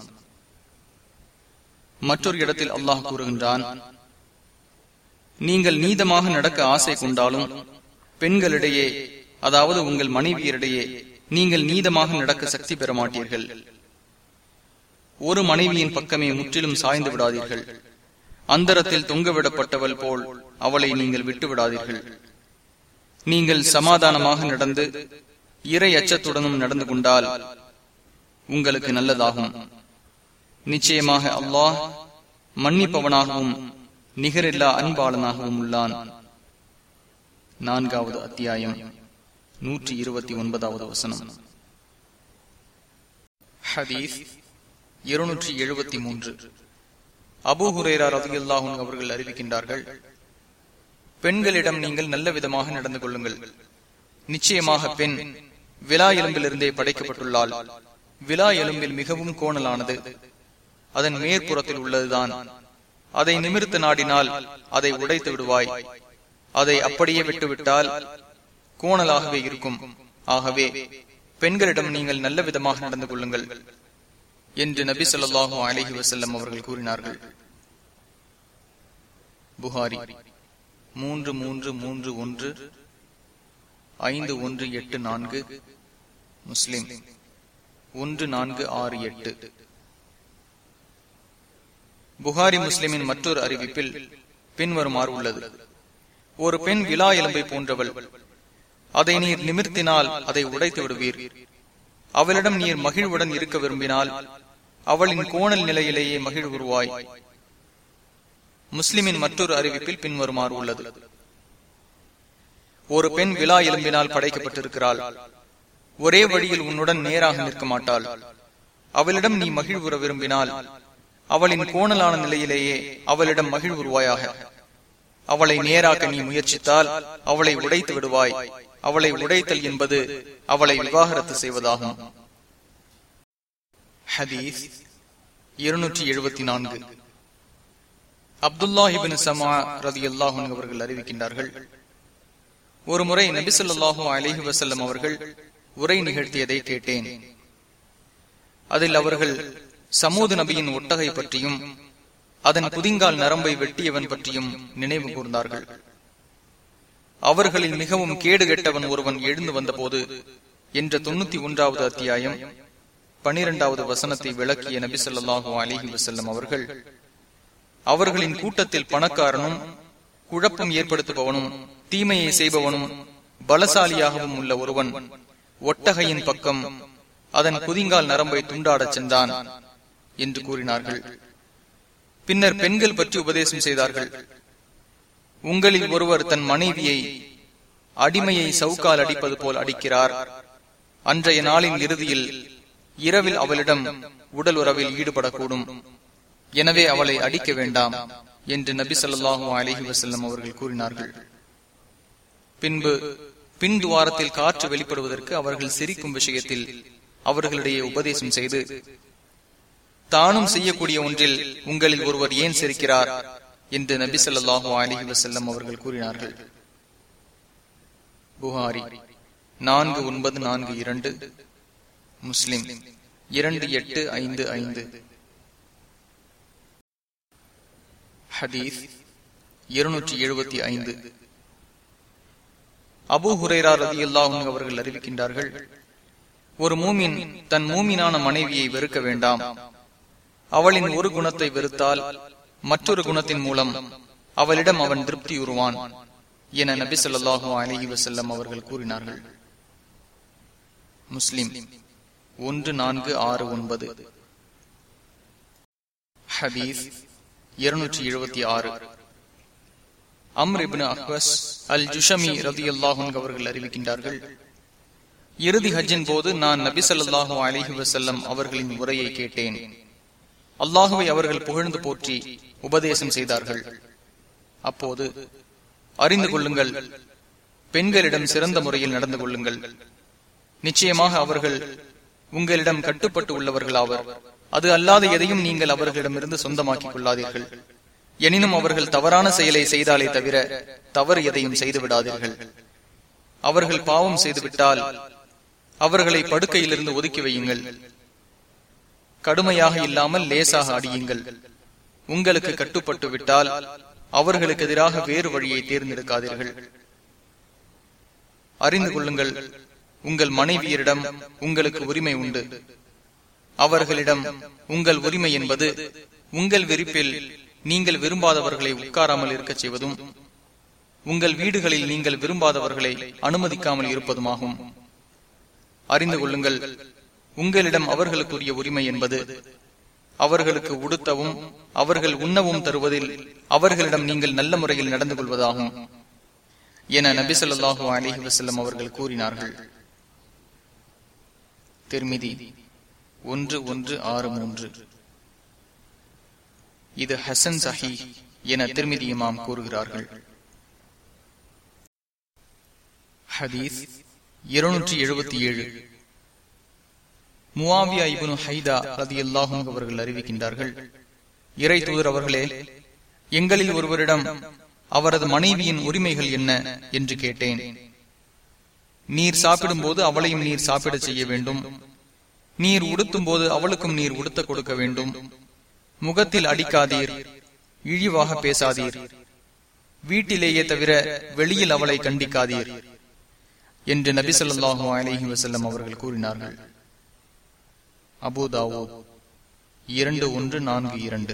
மற்றொரு இடத்தில் அல்லாஹ் கூறுகின்றான் நீங்கள் நீதமாக நடக்க ஆசை கொண்டாலும் பெண்களிடையே அதாவது உங்கள் மனைவியரிடையே நீங்கள் நீதமாக நடக்க சக்தி பெற மாட்டீர்கள் ஒரு மனைவியின் பக்கமே முற்றிலும் சாய்ந்து விடாதீர்கள் அந்தரத்தில் தொங்கவிடப்பட்டவள் போல் அவளை நீங்கள் விட்டு விடாதீர்கள் நீங்கள் சமாதானமாக நடந்து இறை அச்சத்துடனும் நடந்து கொண்டால் உங்களுக்கு நல்லதாகும் நிச்சயமாக அல்லாஹ் மன்னிப்பவனாகவும் நிகரில்லா அன்பாளனாகவும் உள்ளான் நான்காவது அத்தியாயம் நூற்றி இருபத்தி ஒன்பதாவது வசனம் ஹதீஸ் இருநூற்றி எழுபத்தி மூன்று அபு ஹுரேரா ரதியுல்லாஹும் அவர்கள் அறிவிக்கின்றார்கள் பெண்களிடம் நீங்கள் நல்ல விதமாக நடந்து கொள்ளுங்கள் நிச்சயமாக பெண் விழா எலும்பிலிருந்தே படைக்கப்பட்டுள்ளாள் விழா எலும்பில் மிகவும் கோணலானது அதன் மேற்புறத்தில் உள்ளதுதான் அதை நிமிர்த்த நாடினால் அதை உடைத்து விடுவாய் அதை அப்படியே விட்டுவிட்டால் கோணலாகவே இருக்கும் ஆகவே பெண்களிடம் நீங்கள் நல்ல விதமாக நடந்து கொள்ளுங்கள் என்று நபி சொல்லாஹு அலஹி வசல்லம் அவர்கள் கூறினார்கள் புகாரி மூன்று மூன்று மூன்று ஒன்று ஐந்து ஒன்று எட்டு நான்கு முஸ்லிம் ஒன்று நான்கு ஆறு எட்டு புகாரி முஸ்லிமின் மற்றொரு அறிவிப்பில் பின்வருமாறு உள்ளது ஒரு பெண் விழா எலும்பை போன்றவள் அதை நீர் நிமிர்த்தினால் அதை உடைத்து விடுவீர் அவளிடம் நீர் மகிழ்வுடன் இருக்க விரும்பினால் அவளின் கோணல் நிலையிலேயே மகிழ்வுருவாய் முஸ்லிமின் மற்றொரு அறிவிப்பில் பின்வருமாறு உள்ளது ஒரு பெண் விழா எலும்பினால் படைக்கப்பட்டிருக்கிறாள் ஒரே வழியில் உன்னுடன் நேராக நிற்க மாட்டாள் அவளிடம் நீ மகிழ்வுற விரும்பினால் அவளின் கோணலான நிலையிலேயே அவளிடம் மகிழ்வுருவாயாக அவளை நேராக்க நீ முயற்சித்தால் அவளை உடைத்து விடுவாய் அவளை உடைத்தல் என்பது அவளை விவாகரத்து செய்வதாகும் ஹதீஸ் இருநூற்றி எழுபத்தி நான்கு அப்துல்லாஹிபின் சமா ரதி அல்லாஹன் அவர்கள் அறிவிக்கின்றார்கள் ஒரு முறை நபிசுல்லாஹூ அலிஹி வசல்லம் அவர்கள் உரை நிகழ்த்தியதை கேட்டேன் அதில் அவர்கள் சமூது நபியின் ஒட்டகை பற்றியும் அதன் புதிங்கால் நரம்பை வெட்டியவன் பற்றியும் நினைவு கூர்ந்தார்கள் அவர்களில் மிகவும் கேடு கெட்டவன் ஒருவன் எழுந்து வந்தபோது என்ற தொண்ணூத்தி ஒன்றாவது அத்தியாயம் பனிரெண்டாவது வசனத்தை விளக்கிய நபி சொல்லாஹு அலிஹி வசல்லம் அவர்கள் அவர்களின் கூட்டத்தில் பணக்காரனும் குழப்பம் ஏற்படுத்துபவனும் தீமையை செய்பவனும் பலசாலியாகவும் உள்ள ஒருவன் ஒட்டகையின் பக்கம் அதன் குதிங்கால் நரம்பை துண்டாடச் சென்றான் என்று கூறினார்கள் பின்னர் பெண்கள் பற்றி உபதேசம் செய்தார்கள் உங்களில் ஒருவர் தன் மனைவியை அடிமையை சவுக்கால் அடிப்பது போல் அடிக்கிறார் அன்றைய நாளின் இறுதியில் இரவில் அவளிடம் உடல் உறவில் ஈடுபடக்கூடும் எனவே அவளை அடிக்க வேண்டாம் என்று நபி சொல்லாஹு அலஹி வசல்லம் அவர்கள் கூறினார்கள் பின்பு பின் துவாரத்தில் காற்று வெளிப்படுவதற்கு அவர்கள் சிரிக்கும் விஷயத்தில் அவர்களிடையே உபதேசம் செய்து தானும் செய்யக்கூடிய ஒன்றில் உங்களில் ஒருவர் ஏன் சிரிக்கிறார் என்று நபி சொல்லாஹு அலிஹி வசல்லம் அவர்கள் கூறினார்கள் புகாரி நான்கு ஒன்பது நான்கு இரண்டு முஸ்லிம் இரண்டு எட்டு ஐந்து ஐந்து ஹதீஸ் இருநூற்றி எழுபத்தி ஐந்து அபு ஹுரேரா ரதி அல்லாஹும் அவர்கள் அறிவிக்கின்றார்கள் ஒரு மூமின் தன் மூமினான மனைவியை வெறுக்க வேண்டாம் அவளின் ஒரு குணத்தை வெறுத்தால் மற்றொரு குணத்தின் மூலம் அவளிடம் அவன் திருப்தியுறுவான் என நபி சொல்லாஹு அலஹி வசல்லம் அவர்கள் கூறினார்கள் முஸ்லிம் ஒன்று நான்கு ஆறு ஒன்பது ஹதீஸ் இருநூற்றி எழுபத்தி ஆறு அம்ரிபின் அஹ்வஸ் அல் ஜுஷமி ரதி அல்லாஹும் அவர்கள் அறிவிக்கின்றார்கள் இறுதி ஹஜ்ஜின் போது நான் நபி சொல்லாஹு அலிஹி வசல்லம் அவர்களின் உரையை கேட்டேன் அல்லாஹுவை அவர்கள் புகழ்ந்து போற்றி உபதேசம் செய்தார்கள் அப்போது அறிந்து கொள்ளுங்கள் பெண்களிடம் சிறந்த முறையில் நடந்து கொள்ளுங்கள் நிச்சயமாக அவர்கள் உங்களிடம் கட்டுப்பட்டு உள்ளவர்கள் ஆவர் அது அல்லாத எதையும் நீங்கள் அவர்களிடமிருந்து சொந்தமாக்கிக் கொள்ளாதீர்கள் எனினும் அவர்கள் தவறான செயலை செய்தாலே தவிர தவறு எதையும் செய்து விடாதீர்கள் அவர்கள் பாவம் செய்துவிட்டால் அவர்களை படுக்கையிலிருந்து ஒதுக்கி வையுங்கள் கடுமையாக இல்லாமல் லேசாக அடியுங்கள் உங்களுக்கு கட்டுப்பட்டு விட்டால் அவர்களுக்கு எதிராக வேறு வழியை தேர்ந்தெடுக்காதீர்கள் அறிந்து கொள்ளுங்கள் உங்கள் மனைவியரிடம் உங்களுக்கு உரிமை உண்டு அவர்களிடம் உங்கள் உரிமை என்பது உங்கள் விருப்பில் நீங்கள் விரும்பாதவர்களை உட்காராமல் இருக்கச் செய்வதும் உங்கள் வீடுகளில் நீங்கள் விரும்பாதவர்களை அனுமதிக்காமல் இருப்பதுமாகும் அறிந்து கொள்ளுங்கள் உங்களிடம் அவர்களுக்குரிய உரிமை என்பது அவர்களுக்கு உடுத்தவும் அவர்கள் உண்ணவும் தருவதில் அவர்களிடம் நீங்கள் நல்ல முறையில் நடந்து கொள்வதாகும் என நபி சொல்லாஹு அலிஹி வசல்லம் அவர்கள் கூறினார்கள் திருமிதி ஒன்று ஒன்று ஆறு மூன்று இது ஹசன் சஹி என திருமிதி இமாம் கூறுகிறார்கள் ஹதீஸ் இருநூற்றி எழுபத்தி ஏழு முவாவியா இபுனு ஹைதா ரதி அல்லாஹும் அவர்கள் அறிவிக்கின்றார்கள் இறை தூதர் அவர்களே எங்களில் ஒருவரிடம் அவரது மனைவியின் உரிமைகள் என்ன என்று கேட்டேன் நீர் சாப்பிடும் போது அவளையும் நீர் சாப்பிட செய்ய வேண்டும் நீர் உடுத்தும் போது அவளுக்கும் நீர் உடுத்த கொடுக்க வேண்டும் முகத்தில் அடிக்காதீர் இழிவாக பேசாதீர் வீட்டிலேயே தவிர வெளியில் அவளை கண்டிக்காதீர் என்று நபி சொல்லாஹு அலஹி வசல்லம் அவர்கள் கூறினார்கள் அபுதாவோ இரண்டு ஒன்று நான்கு இரண்டு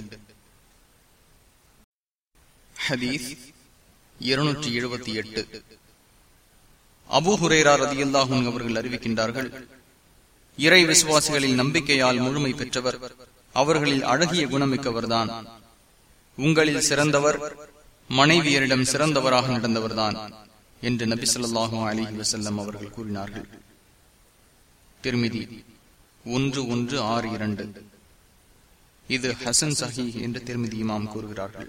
ஹதீஸ் இருநூற்றி எழுபத்தி எட்டு அபு ஹுரேரா ரதியுல்லாஹும் அவர்கள் அறிவிக்கின்றார்கள் இறை விசுவாசிகளில் நம்பிக்கையால் முழுமை பெற்றவர் அவர்களில் அழகிய குணமிக்கவர்தான் உங்களில் சிறந்தவர் மனைவியரிடம் சிறந்தவராக நடந்தவர்தான் என்று நபி சொல்லாஹு அலிஹி வசல்லம் அவர்கள் கூறினார்கள் திருமிதி ஒன்று ஒன்று ஆறு இரண்டு இது ஹசன் சஹி என்று திருமதி இமாம் கூறுகிறார்கள்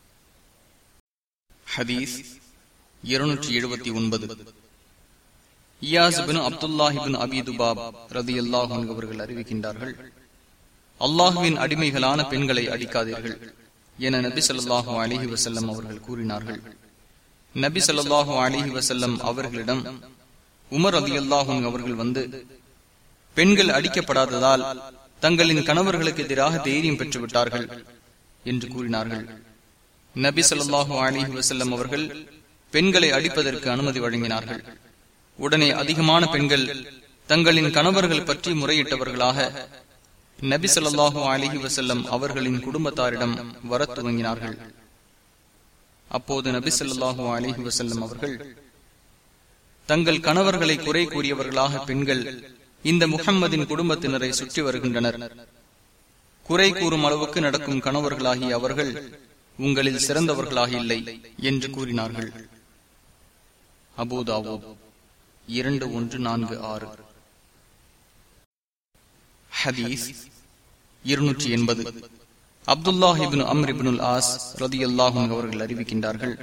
ஹதீஸ் இருநூற்றி எழுபத்தி ஒன்பது இயாசிபின் அப்துல்லாஹிபின் அபிதுபாப் ரதி அல்லாஹன் அவர்கள் அறிவிக்கின்றார்கள் அல்லாஹுவின் அடிமைகளான பெண்களை அடிக்காதீர்கள் என நபி சொல்லாஹு அலிஹி வசல்லம் அவர்கள் கூறினார்கள் நபி சொல்லாஹு அலிஹி வசல்லம் அவர்களிடம் உமர் அலி அல்லாஹும் அவர்கள் வந்து பெண்கள் அடிக்கப்படாததால் தங்களின் கணவர்களுக்கு எதிராக தைரியம் பெற்று விட்டார்கள் என்று கூறினார்கள் நபி சொல்லாஹு அலிஹி வசல்லம் அவர்கள் பெண்களை அடிப்பதற்கு அனுமதி வழங்கினார்கள் உடனே அதிகமான பெண்கள் தங்களின் கணவர்கள் பற்றி முறையிட்டவர்களாக நபி சொல்லாஹு அலிஹி வசல்லம் அவர்களின் குடும்பத்தாரிடம் வர துவங்கினார்கள் அப்போது நபி சொல்லாஹு அலிஹி வசல்லம் அவர்கள் தங்கள் கணவர்களை குறை கூறியவர்களாக பெண்கள் இந்த முகம்மதின் குடும்பத்தினரை சுற்றி வருகின்றனர் குறை கூறும் அளவுக்கு நடக்கும் கணவர்களாகிய அவர்கள் உங்களில் சிறந்தவர்களாக இல்லை என்று கூறினார்கள் அபூதாவோ இரண்டு ஒன்று நான்கு ஆறு ஹதீஸ் இருநூற்றி எண்பது அப்துல்லாஹிபின் அம்ரிபின் ஆஸ் ரதி அல்லாஹும் அவர்கள் அறிவிக்கின்றார்கள்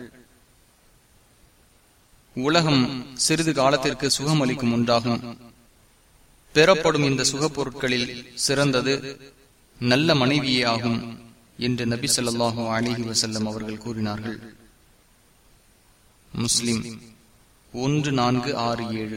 உலகம் சிறிது காலத்திற்கு சுகமளிக்கும் ஒன்றாகும் பெறப்படும் இந்த சுகப் பொருட்களில் சிறந்தது நல்ல மனைவியே ஆகும் என்று நபி சொல்லாஹு அலிஹி வசல்லம் அவர்கள் கூறினார்கள் முஸ்லிம் ஒன்று நான்கு ஆறு ஏழு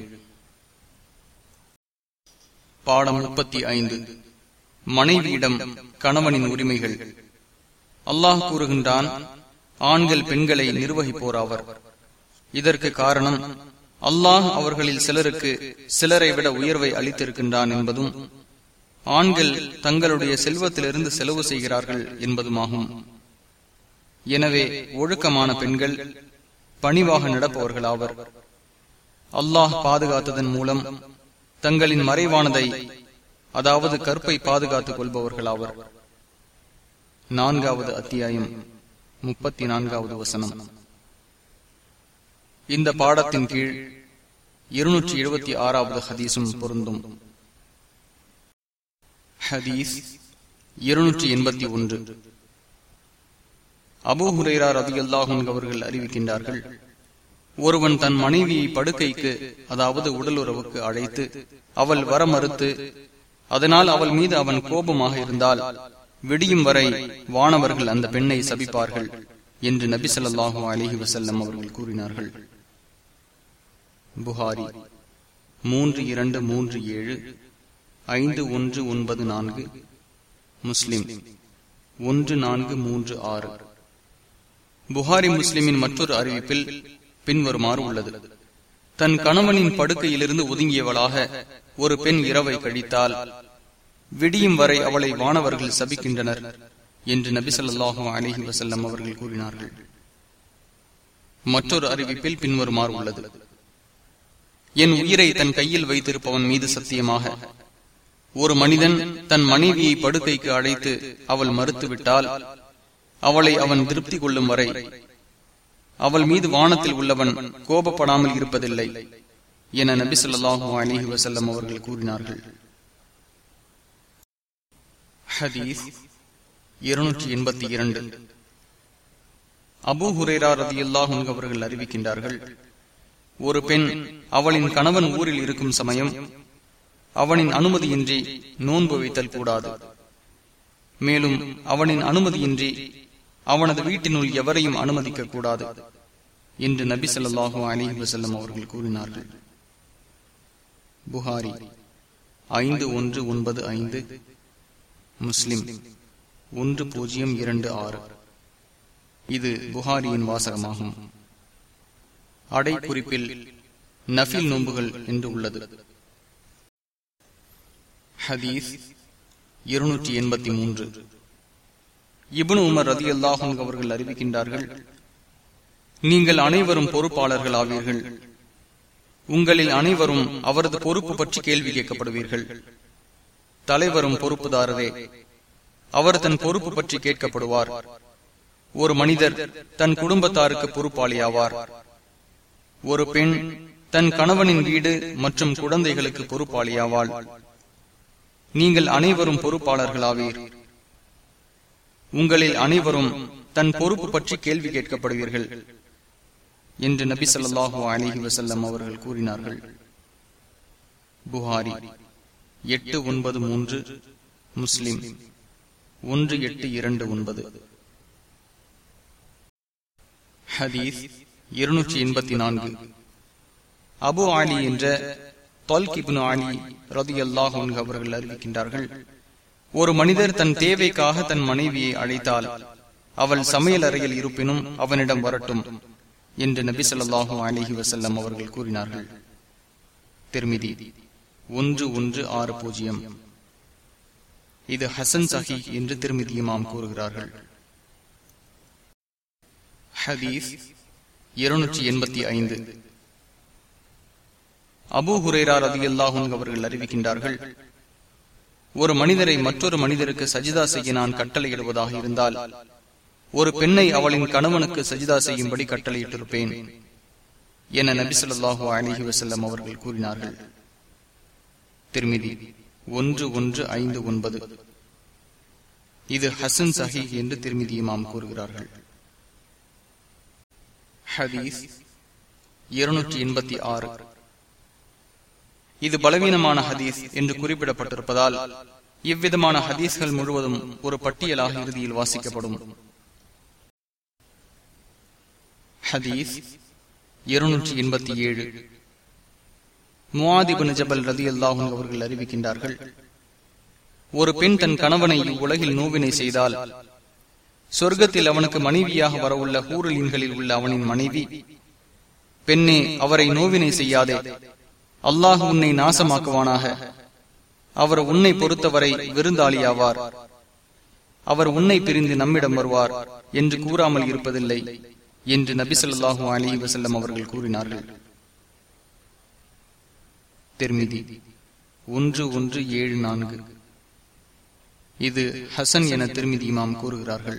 பாடம் முப்பத்தி ஐந்து மனைவியிடம் கணவனின் உரிமைகள் அல்லாஹ் கூறுகின்றான் ஆண்கள் பெண்களை நிர்வகிப்போர் அவர் இதற்கு காரணம் அல்லாஹ் அவர்களில் சிலருக்கு சிலரை விட உயர்வை அளித்திருக்கின்றான் என்பதும் ஆண்கள் தங்களுடைய செல்வத்திலிருந்து செலவு செய்கிறார்கள் என்பதுமாகும் எனவே ஒழுக்கமான பெண்கள் பணிவாக நடப்பவர்கள் ஆவர் அல்லாஹ் பாதுகாத்ததன் மூலம் தங்களின் மறைவானதை அதாவது கற்பை பாதுகாத்துக் கொள்பவர்கள் ஆவர் நான்காவது அத்தியாயம் முப்பத்தி நான்காவது வசனம் இந்த பாடத்தின் கீழ் இருநூற்றி எழுபத்தி ஆறாவது ஹதீஸும் பொருந்தும் ஹதீஸ் இருநூற்றி எண்பத்தி ஒன்று அபு ஹுரேரா ரதி அல்லாஹும் அவர்கள் அறிவிக்கின்றார்கள் ஒருவன் தன் மனைவியை படுக்கைக்கு அதாவது உடலுறவுக்கு அழைத்து அவள் வர மறுத்து அதனால் அவள் மீது அவன் கோபமாக இருந்தால் விடியும் வரை வானவர்கள் அந்த பெண்ணை சபிப்பார்கள் என்று நபி சொல்லாஹு அலிஹி வசல்லம் அவர்கள் கூறினார்கள் புகாரி மூன்று இரண்டு மூன்று ஏழு ஐந்து ஒன்று ஒன்பது நான்கு முஸ்லிம் ஒன்று நான்கு மூன்று ஆறு புகாரி முஸ்லிமின் மற்றொரு அறிவிப்பில் பின்வருமாறு உள்ளது தன் கணவனின் படுக்கையிலிருந்து ஒதுங்கியவளாக ஒரு பெண் இரவை கழித்தால் விடியும் வரை அவளை வானவர்கள் சபிக்கின்றனர் என்று நபி சொல்லாஹு அலிஹி வசல்லம் அவர்கள் கூறினார்கள் மற்றொரு அறிவிப்பில் பின்வருமாறு உள்ளது என் உயிரை தன் கையில் வைத்திருப்பவன் மீது சத்தியமாக ஒரு மனிதன் தன் மனைவியை படுக்கைக்கு அழைத்து அவள் மறுத்துவிட்டால் அவளை அவன் திருப்தி கொள்ளும் வரை அவள் மீது வானத்தில் உள்ளவன் கோபப்படாமல் இருப்பதில்லை என நபி சொல்லாஹு அலிஹி வசல்லம் அவர்கள் கூறினார்கள் ஹதீஸ் இருநூற்றி எண்பத்தி இரண்டு அபு ஹுரேரா ரதி அல்லாஹும் அவர்கள் அறிவிக்கின்றார்கள் ஒரு பெண் அவளின் கணவன் ஊரில் இருக்கும் சமயம் அவனின் அனுமதியின்றி நோன்பு வைத்தல் கூடாது மேலும் அவனின் அனுமதியின்றி அவனது வீட்டினுள் எவரையும் அனுமதிக்க கூடாது என்று நபி சொல்லாஹு அலி வசல்லம் அவர்கள் கூறினார்கள் புகாரி ஐந்து ஒன்று ஒன்பது ஐந்து முஸ்லிம் ஒன்று பூஜ்ஜியம் இரண்டு ஆறு இது புகாரியின் வாசகமாகும் அடைக்குறிப்பில் நஃபில் நோன்புகள் என்று உள்ளது ஹதீஸ் இருநூற்றி எண்பத்தி மூன்று இபுன் உமர் ரதி அல்லாஹும் அவர்கள் அறிவிக்கின்றார்கள் நீங்கள் அனைவரும் பொறுப்பாளர்கள் ஆவீர்கள் உங்களில் அனைவரும் அவரது பொறுப்பு பற்றி கேள்வி கேட்கப்படுவீர்கள் தலைவரும் பொறுப்புதாரரே அவர் தன் பொறுப்பு பற்றி கேட்கப்படுவார் ஒரு மனிதர் தன் குடும்பத்தாருக்கு பொறுப்பாளியாவார் ஒரு பெண் தன் கணவனின் வீடு மற்றும் குழந்தைகளுக்கு பொறுப்பாளியாவாள் நீங்கள் அனைவரும் பொறுப்பாளர்களாவீர் உங்களில் அனைவரும் தன் பொறுப்பு பற்றி கேள்வி கேட்கப்படுவீர்கள் என்று நபி சொல்லாஹு அலிஹி வசல்லம் அவர்கள் கூறினார்கள் புகாரி எட்டு ஒன்பது மூன்று முஸ்லிம் ஒன்று எட்டு இரண்டு ஒன்பது ஹதீஸ் இருநூற்றி எண்பத்தி நான்கு அபு ஆலி என்ற தொல்கிப்னு ஆலி ரதி அல்லாஹ் அவர்கள் அறிவிக்கின்றார்கள் ஒரு மனிதர் தன் தேவைக்காக தன் மனைவியை அழைத்தால் அவள் சமையல் அறையில் இருப்பினும் அவனிடம் வரட்டும் என்று நபி ஸல்லல்லாஹு அலிஹி வசல்லம் அவர்கள் கூறினார்கள் திருமிதி ஒன்று ஒன்று ஆறு பூஜ்ஜியம் இது ஹசன் சஹி என்று திருமிதி இமாம் கூறுகிறார்கள் ஹதீஸ் இருநூற்றி எண்பத்தி ஐந்து அபு ஹுரேரா ரதி அவர்கள் அறிவிக்கின்றார்கள் ஒரு மனிதரை மற்றொரு மனிதருக்கு சஜிதா செய்ய நான் கட்டளையிடுவதாக இருந்தால் ஒரு பெண்ணை அவளின் கணவனுக்கு சஜிதா செய்யும்படி கட்டளையிட்டிருப்பேன் என நபி சொல்லாஹு அலிஹி வசல்லம் அவர்கள் கூறினார்கள் திருமிதி ஒன்று ஒன்று ஐந்து ஒன்பது இது ஹசன் சஹி என்று திருமிதி இமாம் கூறுகிறார்கள் ஹதீஸ் இருநூற்றி எண்பத்தி ஆறு இது பலவீனமான ஹதீஸ் என்று குறிப்பிடப்பட்டிருப்பதால் இவ்விதமான ஹதீஸ்கள் முழுவதும் ஒரு பட்டியலாக இறுதியில் வாசிக்கப்படும் ஹதீஸ் இருநூற்றி எண்பத்தி ஏழு முவாதிபு ஜபல் ரதி அல்லாஹும் அவர்கள் அறிவிக்கின்றார்கள் ஒரு பெண் தன் கணவனை இவ்வுலகில் நோவினை செய்தால் சொர்க்கத்தில் அவனுக்கு மனைவியாக வரவுள்ள ஹூரலின்களில் உள்ள அவனின் மனைவி பெண்ணே அவரை நோவினை செய்யாதே அல்லாஹ் உன்னை நாசமாக்குவானாக அவர் உன்னை பொறுத்தவரை விருந்தாளியாவார் அவர் உன்னை பிரிந்து நம்மிடம் வருவார் என்று கூறாமல் இருப்பதில்லை என்று நபி சொல்லாஹு அலி வசல்லம் அவர்கள் கூறினார்கள் திருமிதி ஒன்று ஒன்று ஏழு நான்கு இது ஹசன் என திருமிதி இமாம் கூறுகிறார்கள்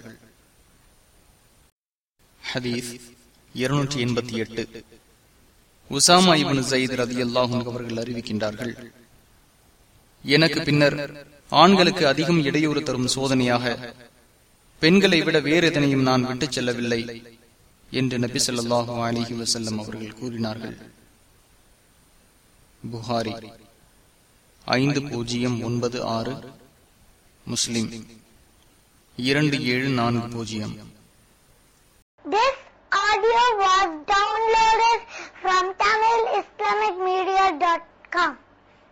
ஹதீஸ் இருநூற்றி எண்பத்தி எட்டு உசாமா இபன் ஜயித் ரதி அல்லாஹும் அவர்கள் அறிவிக்கின்றார்கள் எனக்கு பின்னர் ஆண்களுக்கு அதிகம் இடையூறு தரும் சோதனையாக பெண்களை விட வேறு எதனையும் நான் விட்டுச் செல்லவில்லை என்று நபி சொல்லாஹு அலிஹி வசல்லம் அவர்கள் கூறினார்கள் புகாரி ஐந்து பூஜ்ஜியம் ஒன்பது ஆறு முஸ்லிம் இரண்டு ஏழு நான்கு பூஜ்ஜியம் This audio was downloaded from TamilIslamicMedia.com.